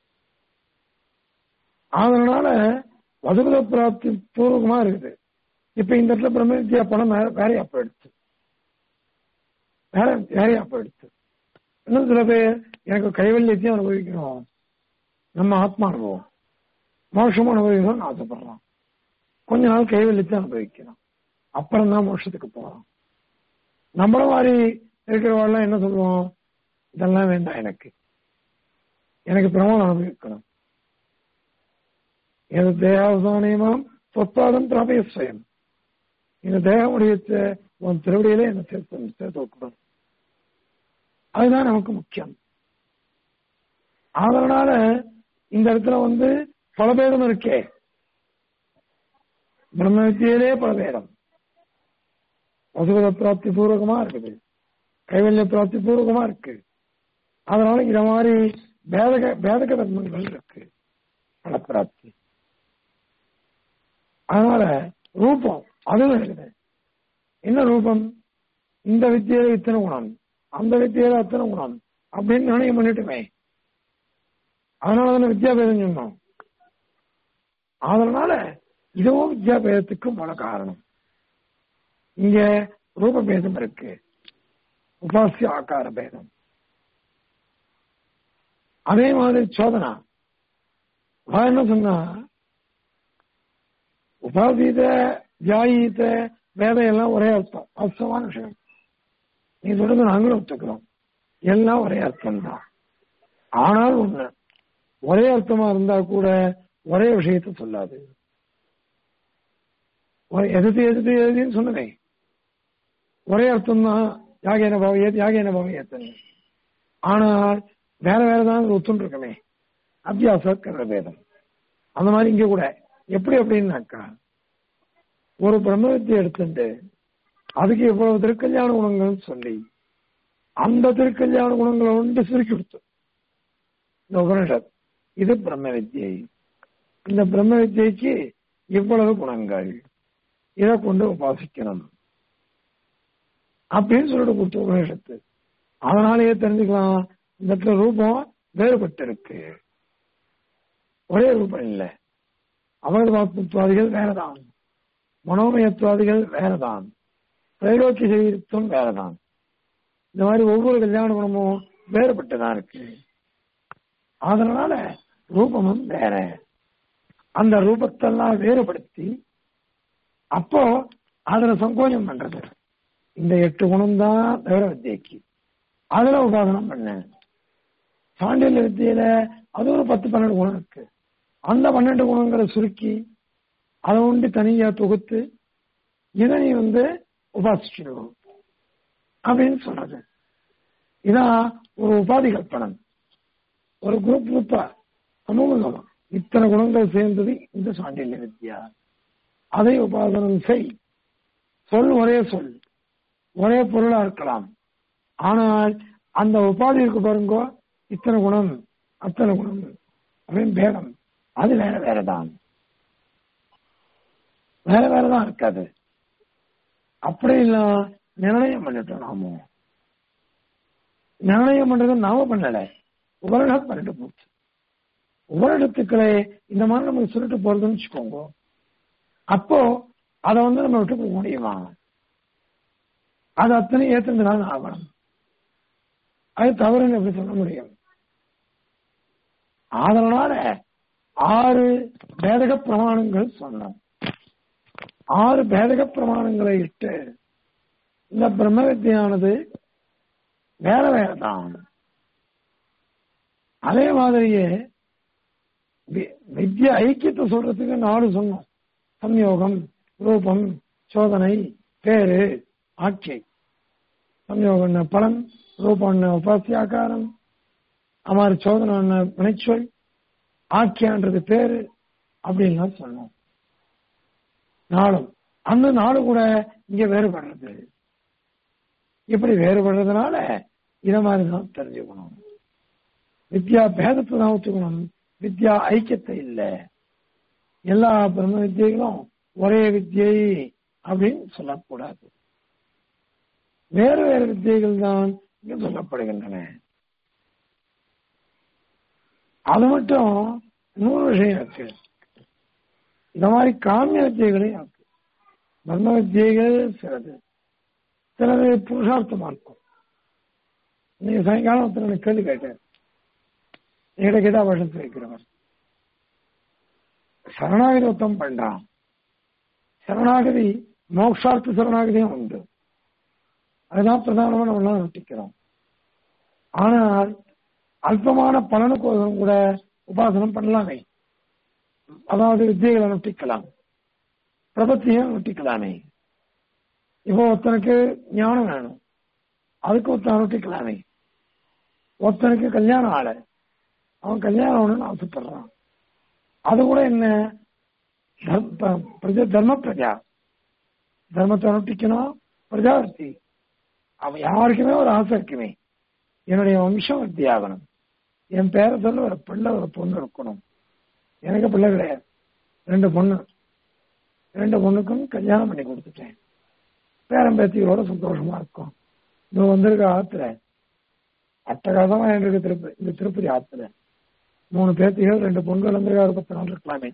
அதனால வசுபத பிராப்தி பூர்வகமா இருக்குது இப்ப இந்த இடத்துல பிரம்ம வித்யா பணம் வேறையா போயிடுச்சு வேற வேறையா போயிடுச்சு இன்னும் சில பேர் எனக்கு கைவல்யத்தையும் அனுபவிக்கணும் நம்ம ஆத்மா அனுபவம் மோட்சமும் அனுபவிக்கணும்னு ஆசைப்படுறான் கொஞ்ச நாள் கைவல்யத்தை அனுபவிக்கணும் அப்புறம் தான் மோட்சத்துக்கு போறோம் நம்மள மாதிரி இருக்கிறவாள்லாம் என்ன சொல்லுவோம் இதெல்லாம் வேண்டாம் எனக்கு எனக்கு பிரமாணம் அனுபவிக்கணும் எது தேகாவசானியமாம் சொத்தாதம் பிராபிய சுயம் இந்த தேகமுடைய உன் திருவடியிலே என்ன சேர்த்து சேர்த்து வைக்கணும் அதுதான் நமக்கு முக்கியம் அதனால இந்த இடத்துல வந்து பல பேரும் இருக்கே பிரம்ம வித்தியிலே பல வேதம் வசுகத பிராப்தி பூர்வகமா இருக்குது கைவல்ய பிராப்தி பூர்வகமா இருக்கு அதனால இத மாதிரி பேதக பேதக தர்மங்கள் இருக்கு பல பிராப்தி அதனால ரூபம் அதுவும் இருக்குது என்ன ரூபம் இந்த வித்தியில இத்தனை குணம் அந்த வித்தியில அத்தனை குணம் அப்படின்னு நிர்ணயம் பண்ணிட்டுமே அதனால தானே வித்யாபேதம் சொன்னோம் அதனால இதுவும் வித்யாபேதத்துக்கு மூல காரணம் இங்க ரூப பேதம் இருக்கு உபாசிய ஆக்கார பேதம் அதே மாதிரி சோதனா அவன் என்ன சொன்னா உபாதீத தியாயீத வேதம் எல்லாம் ஒரே அர்த்தம் அர்த்தமான விஷயம் நீ சொல்றது நாங்களும் ஒத்துக்கிறோம் எல்லாம் ஒரே அர்த்தம் தான் ஆனால் ஒண்ணு ஒரே அர்த்தமா இருந்தா கூட ஒரே விஷயத்த சொல்லாது எதிர்த்து எதிர்த்து எதிர்த்துன்னு சொன்னதே ஒரே அர்த்தம் தான் யாகேன பவயத் யாகேன பவயத்தன் ஆனால் வேற வேற தான் ஒத்துன்னு இருக்கமே அத்தியாச கர்ண பேதம் அந்த மாதிரி இங்க கூட எப்படி அப்படின்னாக்கா ஒரு பிரம்மத்தை எடுத்துட்டு அதுக்கு இவ்வளவு திருக்கல்யாண குணங்கள் சொல்லி அந்த திருக்கல்யாண குணங்களை ஒன்று சுருக்கி கொடுத்து இந்த உபனிஷத் இது பிரம்ம வித்யை இந்த பிரம்ம வித்யைக்கு இவ்வளவு குணங்கள் இதை கொண்டு உபாசிக்கணும் அப்படின்னு சொல்லிட்டு கொடுத்த உபனிஷத்து அதனாலேயே தெரிஞ்சுக்கலாம் இந்த இடத்துல ரூபம் வேறுபட்டு இருக்கு ஒரே ரூபம் இல்லை அமர்வாத்மத்துவாதிகள் வேறதான் மனோமயத்துவாதிகள் வேறதான் திரைலோக்கிய சரீரத்தும் வேறதான் இந்த மாதிரி ஒவ்வொரு கல்யாண குணமும் வேறுபட்டுதான் இருக்கு அதனால ரூபமும் வேற அந்த ரூபத்தெல்லாம் வேறுபடுத்தி அப்போ அதுல சங்கோஜம் பண்றது இந்த எட்டு குணம் தான் தவிர வித்தியக்கு அதுல உபாசனம் பண்ண சாண்டில்ய வித்தியில அது ஒரு பத்து பன்னெண்டு குணம் இருக்கு அந்த பன்னெண்டு குணங்களை சுருக்கி அதை உண்டு தனியா தொகுத்து இதை நீ வந்து உபாசிச்சிடும் அப்படின்னு சொல்றது இதான் ஒரு உபாதி கல்பனம் ஒரு குரூப் குரூப்பா சமூகம் இத்தனை குணங்கள் சேர்ந்தது இந்த சாண்டில்ய வித்யா அதை உபாசனம் செய் சொல் ஒரே சொல் ஒரே பொருளா இருக்கலாம் ஆனால் அந்த உபாதி இருக்கு பாருங்க இத்தனை குணம் அத்தனை குணம் அப்படின்னு பேதம் அது வேற வேறதான் வேற வேறதான் இருக்காது அப்படி இல்ல நிர்ணயம் பண்ணிட்டோம் நாம நிர்ணயம் பண்றது நாம பண்ணல உபரிடம் பண்ணிட்டு போச்சு உபரிடத்துக்களை இந்த மாதிரி நம்ம சொல்லிட்டு போறதுன்னு வச்சுக்கோங்க அப்போ அதை வந்து நம்ம விட்டு போக முடியுமா அது அத்தனை ஏத்துறதுனால ஆகணும் அது தவறுன்னு எப்படி சொல்ல முடியும் அதனால ஆறு பேதக பிரமாணங்கள் சொன்னோம் ஆறு பேதக பிரமாணங்களை இட்டு இந்த பிரம்ம வித்தியானது வேற வேறதான் அதே மாதிரியே வித்யா ஐக்கியத்தை சொல்றதுக்கு நாலு சொன்னோம் சம்யோகம் ரூபம் சோதனை பேரு ஆட்சி சம்யோகம் பலன் ரூபம் உபாசியாக்காரம் அமாரி சோதனை வினைச்சொல் ஆக்கியான்றது பேரு அப்படின்லாம் சொன்னோம் நாளும் அந்த நாடு கூட இங்க வேறுபடுறது இப்படி வேறுபடுறதுனால இத மாதிரி தான் தெரிஞ்சுக்கணும் வித்யா பேதத்தை தான் ஒத்துக்கணும் வித்யா ஐக்கியத்தை இல்லை எல்லா பிரம்ம வித்தியைகளும் ஒரே வித்தியை அப்படின்னு சொல்லக்கூடாது வேறு வேறு வித்தியைகள் தான் இங்க சொல்லப்படுகின்றன அது மட்டும் இன்னொரு விஷயம் இருக்கு இந்த மாதிரி காமிய வித்தியைகளையும் இருக்கு பிரம்ம வித்தியைகள் சிலது சிலது புருஷார்த்தமா இருக்கும் நீங்க சாயங்காலம் ஒருத்தர் எனக்கு கேள்வி கேட்டேன் என்கிட்ட கேட்டா வருஷத்து வைக்கிறவர் சரணாகதி ஒருத்தம் பண்றான் சரணாகதி மோக்ஷார்த்த சரணாகதியும் உண்டு அதுதான் பிரதானமா நம்ம எல்லாம் நட்டிக்கிறோம் ஆனால் அல்பமான பலனுக்கோசரம் கூட உபாசனம் பண்ணலாமே அதாவது வித்தியைகளை நொட்டிக்கலாம் பிரபத்தியும் நொட்டிக்கலாமே இப்போ ஒருத்தனுக்கு ஞானம் வேணும் அதுக்கு ஒருத்தன் நொட்டிக்கலாமே ஒருத்தனுக்கு கல்யாணம் ஆள அவன் கல்யாணம் ஆகணும்னு ஆசைப்படுறான் அது கூட என்ன தர்ம- பிரஜா தர்ம பிரஜா தர்மத்தை அனுஷ்டிக்கணும் பிரஜாவர்த்தி அவ யாருக்குமே ஒரு ஆசை இருக்குமே என்னுடைய வம்சம் வர்த்தி ஆகணும் என் பேரை சொல்ல ஒரு பிள்ளை ஒரு பொண்ணு இருக்கணும் எனக்கு பிள்ளை கிடையாது ரெண்டு பொண்ணு ரெண்டு பொண்ணுக்கும் கல்யாணம் பண்ணி கொடுத்துட்டேன் பேரன் பேத்திகளோட சந்தோஷமா இருக்கும் இது வந்திருக்க ஆத்துல அட்டகாசமா இருக்கு திருப்பதி இந்த திருப்பதி ஆத்துல மூணு பேத்திகள் ரெண்டு பொண்கள் வந்திருக்கா ஒரு பத்து நாள் இருக்கலாமே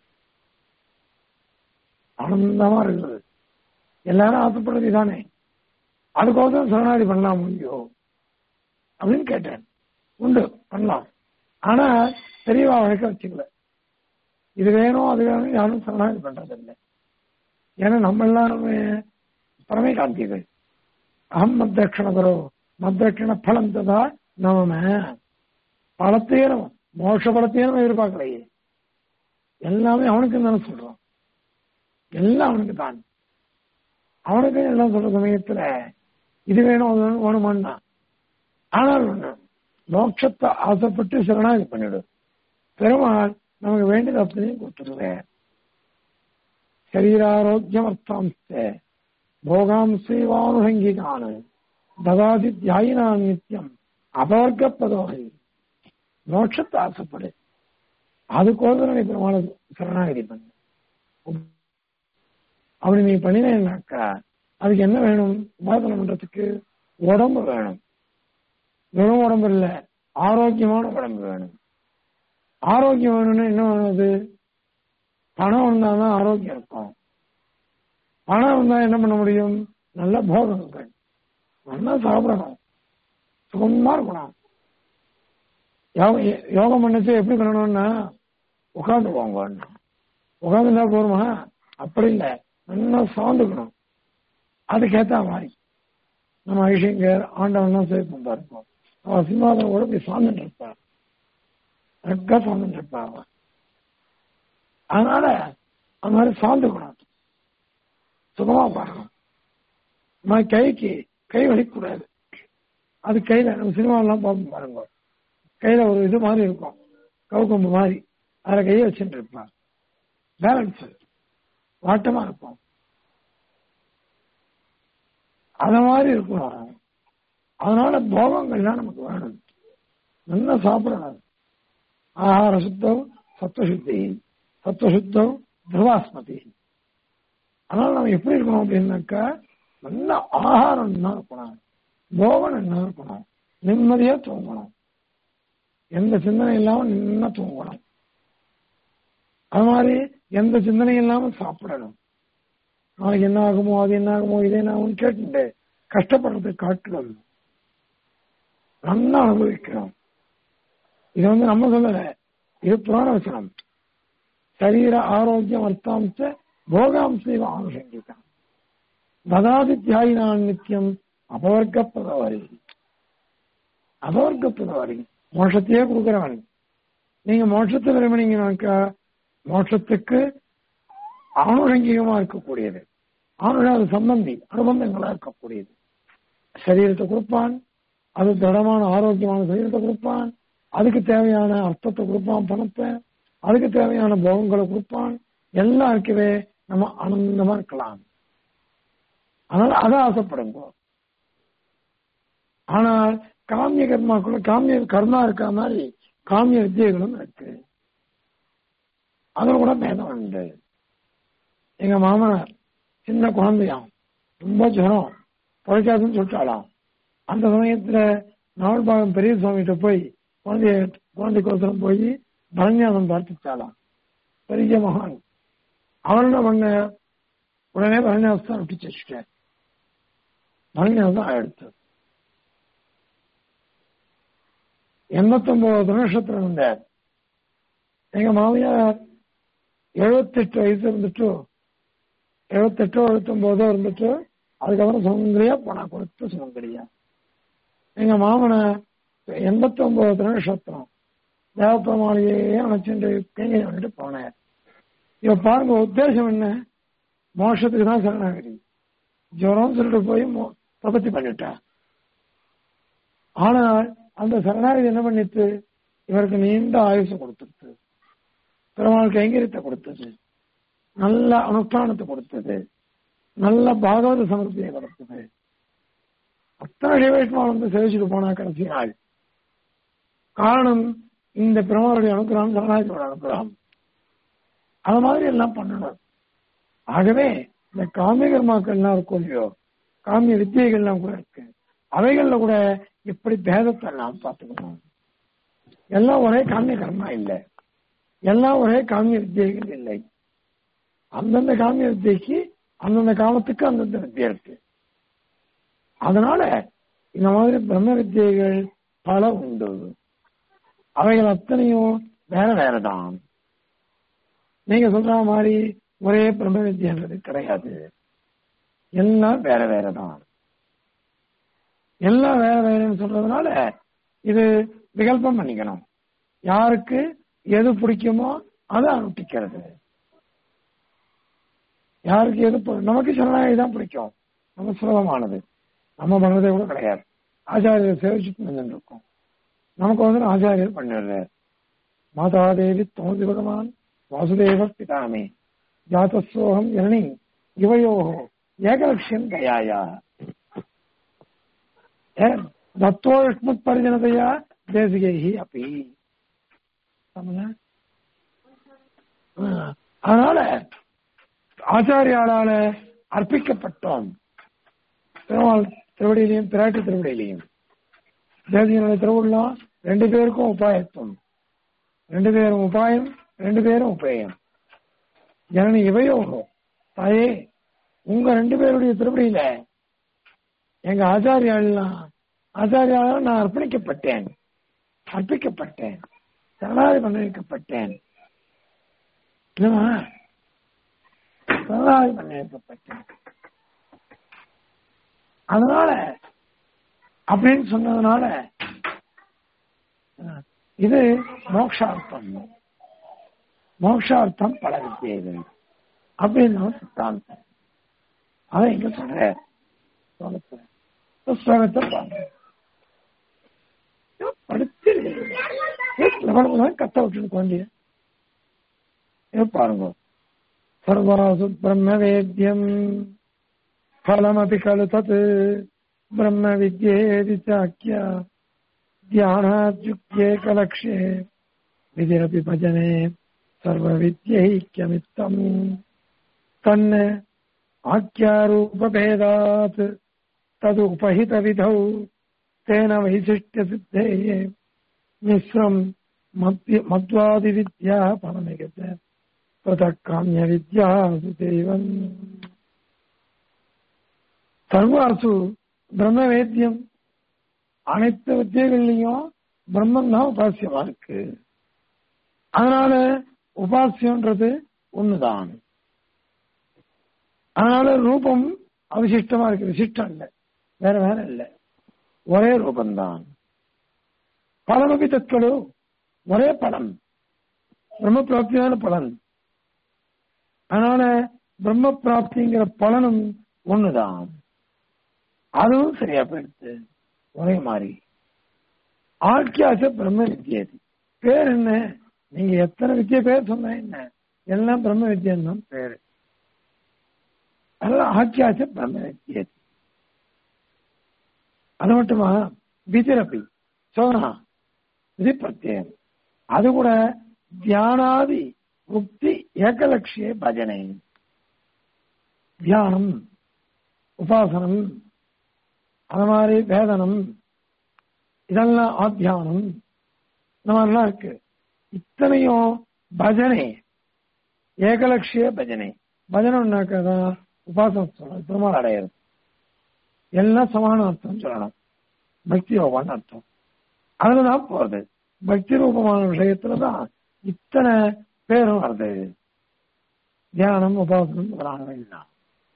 ஆனந்தமா இருக்குது எல்லாரும் ஆசைப்படுறது தானே அதுக்கோசரம் சரணாதி பண்ணலாம் முடியும் அப்படின்னு கேட்டேன் உண்டு பண்ணலாம் ஆனா தெரியவா வழக்க வச்சுக்கல இது வேணும் அது வேணும் யாரும் சரணாதி பண்றது இல்லை ஏன்னா நம்ம எல்லாருமே பரமே காந்திகள் அகம் மத்தக்ஷணகரோ மத்தக்ஷண பலம் ததா நமம பலத்தையே நம்ம மோட்ச பலத்தையே நம்ம எதிர்பார்க்கலையே எல்லாமே அவனுக்கு தானே சொல்றோம் எல்லாம் அவனுக்கு தான் அவனுக்கு எல்லாம் சொல்ற சமயத்துல இது வேணும் அது வேணும் வேணுமான்னா ஆனால் ஒண்ணு மோட்சத்தை ஆசைப்பட்டு சரணாகி பண்ணிடும் பெருமாள் நமக்கு வேண்டியது அப்படியே கொடுத்துருவேன் ശരീരാരോഗ്യം അർത്ഥാംശ ഭോഗാംശൈവാനുഷംഗികാണ് ദദാതി ധ്യായിനാം നിത്യം അപവർഗപ്പദോഹി மோட்சத்தை ஆசைப்படு அதுக்கோசரம் நீ பெருமான சரணாகதி பண்ணு அப்படி நீ பண்ணினேன்னாக்கா அதுக்கு என்ன வேணும் உபாசனம் பண்றதுக்கு உடம்பு வேணும் வெறும் உடம்பு இல்ல ஆரோக்கியமான உடம்பு வேணும் ஆரோக்கியம் வேணும்னா என்ன வேணும் அது பணம் வந்தாதான் ஆரோக்கியம் இருக்கும் பணம் வந்தா என்ன பண்ண முடியும் நல்ல போகங்கள் நல்லா சாப்பிடணும் சுகமா இருக்கணும் யோக- யோகம் பண்ணச்சு எப்படி பண்ணணும்னா உட்காந்து போங்க உட்காந்துருந்தா போருமா அப்படி இல்லை நல்லா சாந்துக்கணும் அதுக்கேத்த மாதிரி நம்ம ஐஷங்கர் ஆண்டவன்லாம் சேர்த்து பாருப்போம் அவன் சிம்மாதம் கூட போய் சாந்துட்டு இருப்பார் அழகா சாந்துட்டு இருப்பா அவன் அதனால அந்த மாதிரி சாந்துக்கணும் சுகமா பார்க்கணும் நம்ம கைக்கு கை வலிக்கூடாது அது கையில நம்ம சினிமாவெல்லாம் பார்ப்போம் பாருங்க கையில ஒரு இது மாதிரி இருக்கும் கவுக்கம்பு மாதிரி அதில் கையை வச்சுட்டு இருப்பான் பேலன்ஸ் வாட்டமா இருக்கும் அத மாதிரி இருக்கணும் அதனால போகங்கள்லாம் நமக்கு வேணும் நல்லா சாப்பிடணும் ஆகார சுத்தம் சத்துவசுத்தி சத்துவசுத்தம் துருவாஸ்மதி அதனால நம்ம எப்படி இருக்கணும் அப்படின்னாக்கா நல்ல ஆகாரம் தான் இருக்கணும் போகம் என்ன இருக்கணும் நிம்மதியா தூங்கணும் எந்த சிந்தனை இல்லாம நின்னா தூங்கணும் அது மாதிரி எந்த சிந்தனை இல்லாம சாப்பிடணும் நாளைக்கு என்ன ஆகுமோ அது என்ன ஆகுமோ இது என்ன ஆகும்னு கேட்டுட்டு கஷ்டப்படுறது காட்டணும் நல்லா அனுபவிக்கணும் இது வந்து நம்ம சொல்லல இது புராண வசனம் சரீர ஆரோக்கியம் அர்த்தாம்ச போகாம்சைவ ஆனுஷங்கிதான் ததாதி தியாயினான் நித்தியம் அபவர்க்கப்பதவரி அபவர்க்கப்பதவரி மோட்சத்தையே கொடுக்கிறவன் நீங்க மோட்சத்தை விரும்பினீங்கன்னாக்கா மோட்சத்துக்கு ஆணுரங்கிகமா இருக்கக்கூடியது ஆணுட அது சம்பந்தி அனுபந்தங்களா இருக்கக்கூடியது சரீரத்தை கொடுப்பான் அது திடமான ஆரோக்கியமான சரீரத்தை கொடுப்பான் அதுக்கு தேவையான அர்த்தத்தை கொடுப்பான் பணத்தை அதுக்கு தேவையான போகங்களை கொடுப்பான் எல்லாம் இருக்கவே நம்ம ஆனந்தமா இருக்கலாம் அதனால அதை ஆசைப்படுங்க ஆனால் காமிய கர்மாக்குள்ள காமிய கர்மா இருக்க மாதிரி காமிய வித்தியைகளும் இருக்கு அதுல கூட பேதம் உண்டு எங்க மாமனார் சின்ன குழந்தையாம் ரொம்ப ஜுரம் பழைக்காதுன்னு சொல்லிட்டாளாம் அந்த சமயத்துல நாவல்பாகம் பெரிய சுவாமிகிட்ட போய் குழந்தைய குழந்தைக்கோசரம் போய் பரஞ்ஞானம் பிரார்த்திச்சாலாம் பெரிய மகான் அவர் என்ன பண்ண உடனே பரஞ்ஞாசம் விட்டு வச்சுட்டார் பரஞ்ஞாசம் எடுத்து எண்பத்தொன்பது நட்சத்திரம் இருந்தார் எங்க மாமியார் எழுபத்தெட்டு வயசு இருந்துட்டு எழுபத்தெட்டோ எழுபத்தொன்பதோ இருந்துட்டு அதுக்கப்புறம் சுமங்கலியா பணம் கொடுத்து சுமங்கலியா எங்க மாமனை எண்பத்தி ஒன்பது நட்சத்திரம் தேவப்பெருமாளையே அணைச்சுட்டு கைங்கை வந்துட்டு போனார் இவ பாருங்க உத்தேசம் என்ன மோஷத்துக்கு தான் சரணாகதி ஜுரம் சொல்லிட்டு போய் மோ- பிரபத்தி பண்ணிட்டா ஆனால் அந்த சரணாகதி என்ன பண்ணிட்டு இவருக்கு நீண்ட ஆயுசு கொடுத்துருது பெருமாள் கைங்கரியத்தை கொடுத்தது நல்ல அனுஷ்டானத்தை கொடுத்தது நல்ல பாகவத சமர்த்தியை கொடுத்தது அத்தனை சைவைஷ்ணவம் வந்து சேவிச்சுட்டு போனா கடைசி நாள் காரணம் இந்த பெருமாளுடைய அனுகிரகம் சரணாஜியோட அனுகிரகம் அது மாதிரி எல்லாம் பண்ணணும் ஆகவே இந்த காமிய கர்மாக்கள் எல்லாம் இருக்கும் இல்லையோ காமிய வித்தியைகள்லாம் கூட இருக்கு அவைகள்ல கூட எப்படி பேதத்தை எல்லாம் பார்த்துக்கணும் எல்லாம் ஒரே காமிய கர்மா இல்லை எல்லாம் ஒரே காமிய வித்தியைகள் இல்லை அந்தந்த காமிய வித்தியைக்கு அந்தந்த காலத்துக்கு அந்தந்த வித்தியை இருக்கு அதனால இந்த மாதிரி பிரம்ம வித்தியைகள் பல உண்டு அவைகள் அத்தனையும் வேற வேறதான் நீங்க சொல்ற மாதிரி ஒரே பிரம்ம வித்தியன்றது கிடையாது எல்லாம் வேற வேறதான் எல்லாம் வேற வேறன்னு சொல்றதுனால இது விகல்பம் பண்ணிக்கணும் யாருக்கு எது பிடிக்குமோ அதை அனுஷ்டிக்கிறது யாருக்கு எது பி- நமக்கு சரணாகி தான் பிடிக்கும் நம்ம சுலபமானது நம்ம பண்ணதே கூட கிடையாது ஆச்சாரியர் சேவிச்சுட்டு நின்று இருக்கோம் நமக்கு வந்து ஆச்சாரியர் பண்ணிடுறார் மாதாதேவி தோதி பகவான் வாசுதேவ பிதாமே ஜாத்தசோகம் இரணி இவையோ ஏகலட்சியம் கயாயா தத்துவ யுஷ்மத் பரிஜனதையா தேசிகை அப்படி ஆமாங்க? ஆ, அதனால ஆச்சாரியாளால அர்ப்பிக்கப்பட்டோம் பெருமாள் திருவடியிலையும் பிராட்டி திருவடியிலையும் தேசியனுடைய திருவுள்ளம் ரெண்டு பேருக்கும் உபாயத்துவம் ரெண்டு பேரும் உபாயம் ரெண்டு பேரும் உபேயம் ஜனனி இவையோகம் தாயே உங்க ரெண்டு பேருடைய திருப்படியில எங்க ஆச்சாரியாலாம் ஆச்சாரியால நான் அர்ப்பணிக்கப்பட்டேன் அர்ப்பிக்கப்பட்டேன் சரணாதி பண்ண வைக்கப்பட்டேன் இல்லைம்மா? சரணாதி பண்ண வைக்கப்பட்டேன் அதனால அப்படின்னு சொன்னதுனால அஹ், இது மோக்ஷார்த்தம் மோக்ஷார்த்தம் பல வித்தியைகள் அப்படின்னு ஒரு சித்தாந்தம் அதை இங்க சொல்ற ஸ்லோகத்துல. இந்த ஸ்லோகத்தை பாருங்க படிச்சு கத்த விட்டுன்னு குழந்தைய இதை பாருங்க சர்வாசு பிரம்ம வேத்தியம் फलमपि खलु तत् ब्रह्म विद्येति चाख्या ध्यानाद्युक्त्येकलक्ष्ये विधिरपि भजने सर्वविद्यैक्यमित्तम् तन्न आख्यारूपभेदात् तदुपहितविधौ तेन वैशिष्ट्यसिद्धेः मिश्रम् मद्य- मध्वादिविद्या फलमिगत पृथक् काम्यविद्या सुदैवम् சர்வாசு பிரம்ம வேத்தியம் அனைத்து வித்தியகள்லையும் பிரம்மன் தான் உபாசியமா இருக்கு அதனால உபாசியம்ன்றது ஒண்ணுதான் அதனால ரூபம் அவசிஷ்டமா இருக்கு விசிஷ்டம் இல்லை வேற வேற இல்லை ஒரே ரூபம்தான் பலமபி தற்களோ ஒரே பலன் பிரம்ம பிராப்தியான பலன் அதனால பிரம்ம பிராப்திங்கிற பலனும் ஒண்ணுதான் அதுவும் சரியா போயிடுச்சு ஒரே மாதிரி ஆக்கியாச பிரம்ம வித்யது பேர் என்ன நீங்க எத்தனை வித்திய பேர் சொன்ன என்ன எல்லாம் பிரம்ம வித்யன் தான் பேரு அதெல்லாம் ஆக்கியாச பிரம்ம வித்யது அது மட்டுமா விதிரப்பி சோனா இது பிரத்யேகம் அது கூட தியானாதி முக்தி ஏகலட்சிய பஜனை தியானம் உபாசனம் அது மாதிரி வேதனம் இதெல்லாம் ஆத்தியானம் இந்த மாதிரிலாம் இருக்கு இத்தனையும் பஜனை ஏகலட்சிய பஜனை பஜனைனாக்கதான் உபாசனம் சொல்லணும் பெருமாள் அடையிறது எல்லாம் சமான அர்த்தம் சொல்லணும் பக்தி யோகான்னு அர்த்தம் அதுலதான் போறது பக்தி ரூபமான விஷயத்துலதான் இத்தனை பேரும் வருது தியானம் உபாசனம் முதலானவை எல்லாம்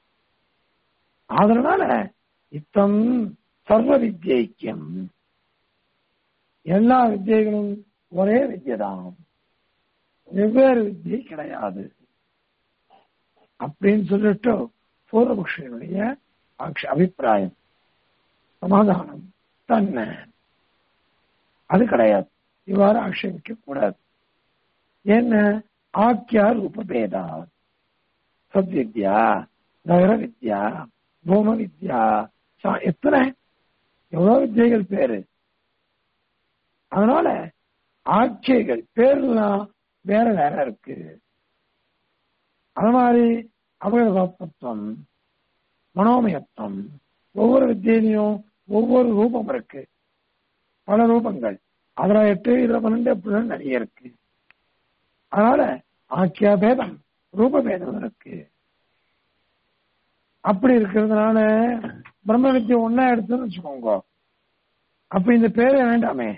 அதனால இத்தம் சர்வ வித்யைக்கியம் எல்லா வித்தியைகளும் ஒரே வித்தியதான் வெவ்வேறு வித்தியை கிடையாது அப்படின்னு சொல்லிட்டு பூர்வபக்ஷனுடைய அக்ஷ- அபிப்பிராயம் சமாதானம் தன்னை அது கிடையாது இவ்வாறு ஆட்சேபிக்க கூடாது என்ன ஆக்கியா ரூபபேதா சத்வித்யா நகர வித்யா பூம வித்யா சா- எத்தனை எவ்வளவு வித்தியைகள் பேரு அதனால ஆட்சிகள் பேர்லாம் வேற வேற இருக்கு அது மாதிரி அபகதத்துவம் மனோமயத்துவம் ஒவ்வொரு வித்தியிலையும் ஒவ்வொரு ரூபம் இருக்கு பல ரூபங்கள் அதுல எட்டு இதுல பன்னெண்டு அப்படிலாம் நிறைய இருக்கு அதனால ஆக்கியா பேதம் ரூப பேதம் இருக்கு அப்படி இருக்கிறதுனால பிரம்ம வித்தியை ஒன்னா எடுத்துன்னு வச்சுக்கோங்க அப்ப இந்த பேரே வேண்டாமே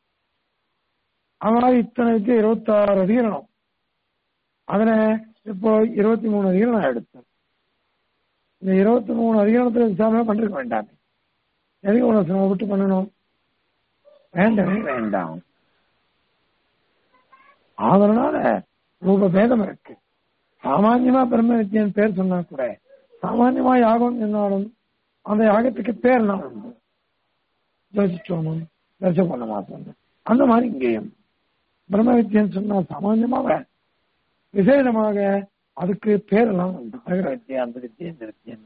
அவனால இத்தனை வித்தியை இருபத்தாறு அதிகரணம் அதுல இப்போ இருபத்தி மூணு அதிகரணம் எடுத்தேன் இந்த இருபத்தி மூணு அதிகரணத்துல விசாரணை பண்ணிருக்க வேண்டாமே எதுக்கு உனக்கு சிரமம் விட்டு பண்ணணும் வேண்டவே வேண்டாம் அதனால ரூப பேதம் இருக்கு சாமான்யமா பிரம்ம வித்தியன் பேர் சொன்னா கூட சாமான்யமா யாகம் என்னாலும் அந்த யாகத்துக்கு பேர் நான் உண்டு ஜோசிச்சோமம் தரிச பண்ண மாட்டோம் அந்த மாதிரி இங்கேயும் பிரம்ம வித்தியன் சொன்னா சாமான்யமாக விசேஷமாக அதுக்கு பேரெல்லாம் உண்டு அகர வித்தியா அந்த வித்தியா இந்த வித்தியன்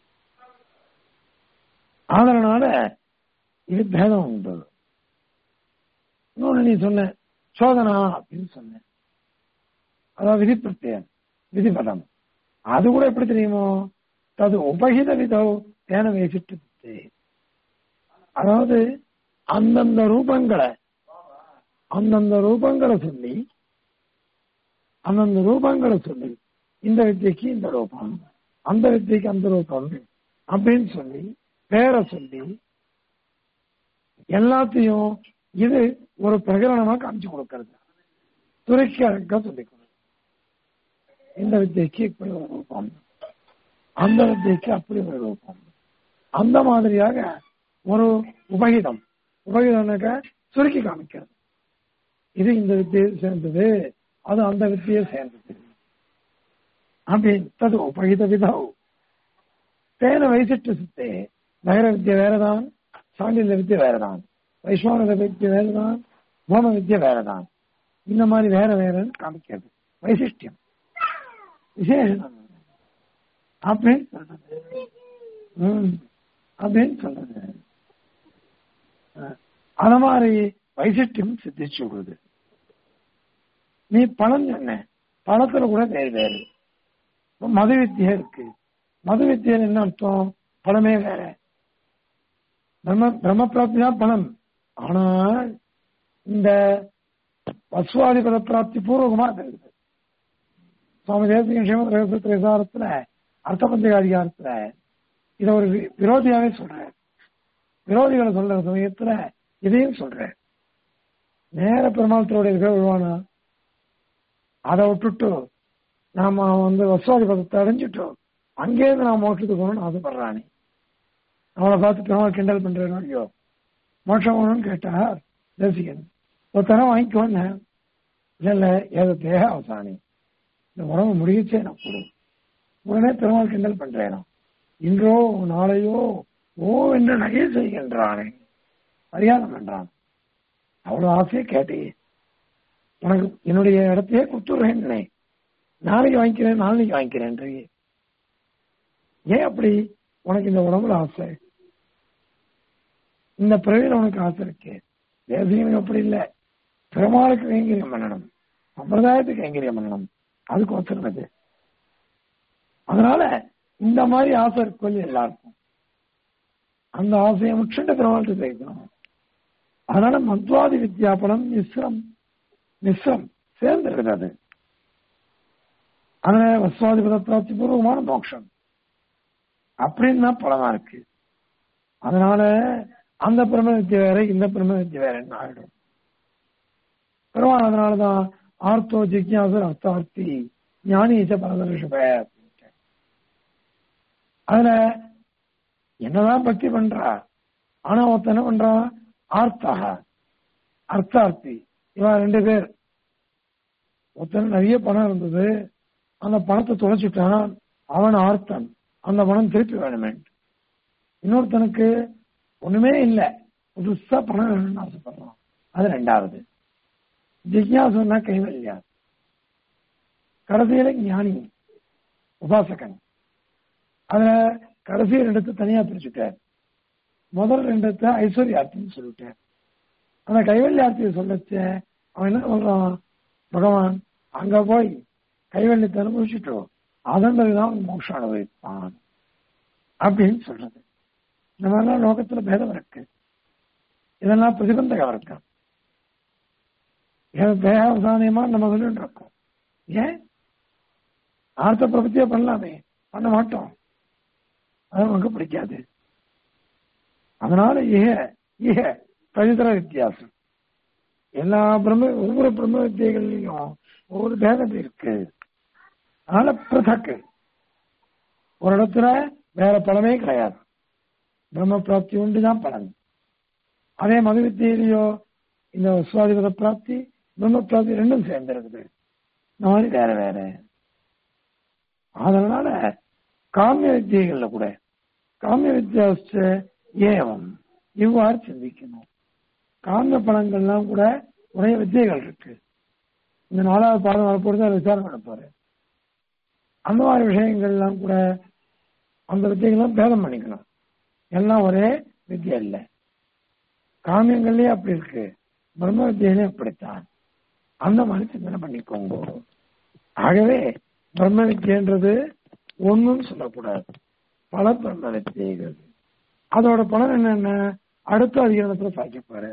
அதனால இது பேதம் உண்டு இன்னொன்னு நீ சொன்ன சோதனா அப்படின்னு சொன்ன அதாவது விதி பிரத்யம் விதிபதம் அது கூட எப்படி தெரியுமோ அது உபகித விதோ தேன வேசிட்டு அதாவது அந்தந்த ரூபங்களை அந்தந்த ரூபங்களை சொல்லி அந்தந்த ரூபங்களை சொல்லி இந்த வித்தியக்கு இந்த ரூபம் அந்த வித்தியக்கு அந்த ரூபம் அப்படின்னு சொல்லி பேரை சொல்லி எல்லாத்தையும் இது ஒரு பிரகரணமா காமிச்சு கொடுக்கறது துறைக்கு அழகா சொல்லிக்கணும் இந்த வித்தியக்கு இப்படி ஒரு ரூபம் அந்த வித்தியக்கு அப்படி ஒரு ரூபம் அந்த மாதிரியாக ஒரு உபகிதம் உபகிதம்னாக்க சுருக்கி காமிக்கிறது இது இந்த வித்தியை சேர்ந்தது அது அந்த வித்தியை சேர்ந்தது அப்படி தது உபகித விதம் தேன வயசிட்டு சித்தே நகர வித்தியை வேறதான் சாண்டில்ய வித்தியை வேறதான் வைஸ்வானத வித்தியை வேறதான் போம வித்தியை வேறதான் இந்த மாதிரி வேற வேறன்னு காமிக்கிறது வைசிஷ்டியம் விசேஷம் அப்படின்னு சொல்றது ம் அப்படின்னு சொல்றது அத மாதிரி வைசிஷ்டியம் சித்திச்சு விடுது நீ பணம் சொன்ன பணத்துல கூட வேறு வேறு இப்ப மது வித்தியை இருக்கு மது வித்தியல் என்ன அர்த்தம் பணமே வேற பிரம்ம பிரம்ம பிராப்தி தான் பணம் ஆனால் இந்த வசுவாதிபத பிராப்தி பூர்வகமா அது இருக்குது சுவாமி தேசிக விசாரத்துல அர்த்த பஞ்சகாதிகாரத்துல இத ஒரு வி- விரோதியாவே சொல்றேன் விரோதிகளை சொல்ற சமயத்துல இதையும் சொல்றேன் நேர பெருமாள் திருடைய இருக்க விழுவானா அதை விட்டுட்டு நாம வந்து வசுவாதி பதத்தை அடைஞ்சிட்டோம் அங்கேயிருந்து நான் மோட்சத்துக்கு போகணும்னு ஆசைப்படுறானே அவளை பார்த்து பெருமாள் கிண்டல் பண்றேனோ ஐயோ மோட்சம் வேணும்னு கேட்டா தேசிகன் ஒரு தரம் வாங்கிக்கோன்னு இல்ல இல்ல ஏதோ தேக அவசானி இந்த உடம்பு முடிச்சே நான் கொடு உடனே பெருமாள் கிண்டல் பண்றேனோ இன்றோ நாளையோ ஓ என்று நகை செய்கின்றானே பரிகாரம் பண்றான் அவ்வளவு ஆசையை கேட்டே உனக்கு என்னுடைய இடத்தையே கொடுத்துடுறேன் நாளைக்கு வாங்கிக்கிறேன் நாளைக்கு வாங்கிக்கிறேன் ஏன் அப்படி உனக்கு இந்த உடம்புல ஆசை இந்த பிறவியில் உனக்கு ஆசை இருக்கு தேசியம் அப்படி இல்லை பெருமாளுக்கு கைங்கரியம் பண்ணணும் சம்பிரதாயத்துக்கு கைங்கரியம் பண்ணணும் அதுக்கு ஒத்துறது அதனால இந்த மாதிரி ஆசை இருக்கும் எல்லாருக்கும் அந்த ஆசையை முச்சுண்ட பெருமாளுக்கு சேர்க்கணும் அதனால மத்வாதி வித்யாபனம் மிஸ்ரம் மிஸ்ரம் சேர்ந்துருக்குது அது அதனால வஸ்வாதி பதப்பிராப்தி பூர்வமான மோட்சம் அப்படின்னு தான் பலமா இருக்கு அதனால அந்த பிரம்ம வித்தியை வேற இந்த பிரம்ம வித்தியை வேறன்னு ஆயிடும் பெருமாள் அதனாலதான் ஆர்த்தோ ஜிக்யாசு அர்த்தார்த்தி ஞானீச பரதர்ஷப அப்படின்ட்டு. அதுல என்னதான் பக்தி பண்றா ஆனா ஒருத்தன் என்ன பண்றா ஆர்த்தாக அர்த்தார்த்தி இவன் ரெண்டு பேர் ஒருத்தன் நிறைய பணம் இருந்தது அந்த பணத்தை தொலைச்சிட்டான் அவன் ஆர்த்தன் அந்த பணம் திருப்பி வேணுமே இன்னொருத்தனுக்கு ஒண்ணுமே இல்லை புதுசா பணம் வேணும்னு ஆசைப்படுறான் அது ரெண்டாவது ஜிக்யாசுன்னா கைவல்யா கடைசியில ஞானி உபாசகன் அதுல கடைசி ரெண்டத்தை தனியா பிரிச்சுட்டார் முதல் ரெண்டத்தை ஐஸ்வர்யார்த்தின்னு சொல்லிட்டார் அந்த கைவல்யார்த்தியை சொல்லச்ச அவன் என்ன சொல்றான் பகவான் அங்க போய் கைவல்யத்தை அனுபவிச்சுட்டோம் அதன் பிறகுதான் அவன் மோட்சம் அனுபவிப்பான் அப்படின்னு சொல்றது இந்த மாதிரிலாம் லோகத்துல பேதம் இருக்கு இதெல்லாம் பிரதிபந்தகம் இருக்கு தேகாவசானியமா நம்ம சொல்லிட்டு இருக்கோம் ஏன் ஆர்த்த பிரபத்தியா பண்ணலாமே பண்ண மாட்டோம் அது நமக்கு பிடிக்காது அதனால இக இக பவித்திர வித்தியாசம் எல்லா பிரம்ம ஒவ்வொரு பிரம்ம வித்தியகள்லையும் ஒவ்வொரு பேதம் இருக்கு அதனால பிரதக்கு ஒரு இடத்துல வேற பலமே கிடையாது பிரம்ம பிராப்தி உண்டுதான் பலன் அதே மது வித்தியிலையோ இந்த சுவாதிபத பிராப்தி பிரம்ம பிராப்தி ரெண்டும் சேர்ந்திருக்குது இந்த மாதிரி வேற வேற அதனால காமிய வித்தியகள்ல கூட காமிய வித்தியாச ஏவம் இவ்வாறு சிந்திக்கணும் காமிய பலங்கள்லாம் கூட நிறைய வித்தியைகள் இருக்கு இந்த நாலாவது பாடம் வரப்போது அதை விசாரணை பண்ண போறேன் அந்த மாதிரி விஷயங்கள்லாம் கூட அந்த வித்தியெல்லாம் பேதம் பண்ணிக்கணும் எல்லாம் ஒரே வித்தியை இல்லை காமியங்கள்லயே அப்படி இருக்கு பிரம்ம வித்தியிலே அப்படித்தான் அந்த மாதிரி சிந்தனை பண்ணிக்கோங்க ஆகவே பிரம்ம வித்தியன்றது ஒன்னும் சொல்லக்கூடாது பல பிரம்ம வித்தியைகள் அதோட பலன் என்னென்ன அடுத்த அதிகாரத்துல சாய்க்கப்பாரு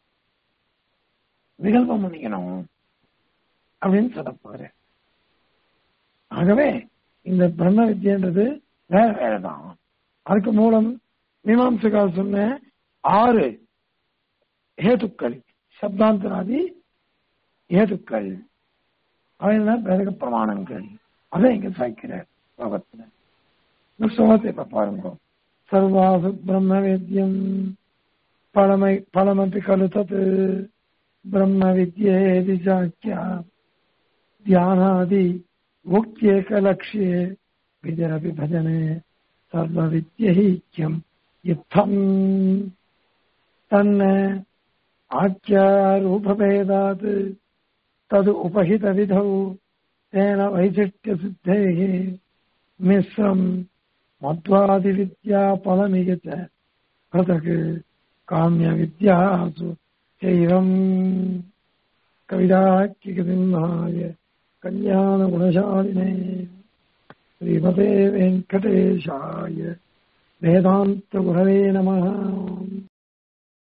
விகல்பம் பண்ணிக்கணும் அப்படின்னு சொல்லப்பாரு ஆகவே இந்த பிரம்ம வித்தியன்றது வேற வேறதான் அதுக்கு மூலம் மீமாம்சகா சொன்ன ஆறு ஹேதுக்கள் சப்தாந்தராதி ஹேதுக்கள் அவையெல்லாம் பேதக பிரமாணங்கள் அதை இங்க சாய்க்கிறார் லோகத்துல இந்த ஸ்லோகத்தை இப்ப பாருங்க சர்வாசு பிரம்ம வேத்தியம் பழமை பழமப்பி கலு தத் பிரம்ம வித்யேதி சாக்கியா தியானாதி முக்தியேகலக்ஷ்யே விஜரபி பஜனே சர்வ வித்யஹீக்கியம் யுத்தம் தன்ன ஆக்கியாரூபபேதாத் தது உபஹித விதௌ தேன வைசிஷ்டிய சித்தேः மிஸ்ரம் மத்வாதி வித்யா பலமிக பிரதக் காமிய வித்யாசு செய்வம் கவிதாக்கிகசிம்ஹாய கல்யாண குணசாலினே ஸ்ரீமதே வெங்கடேஷாய வேதாந்த குரவே நமः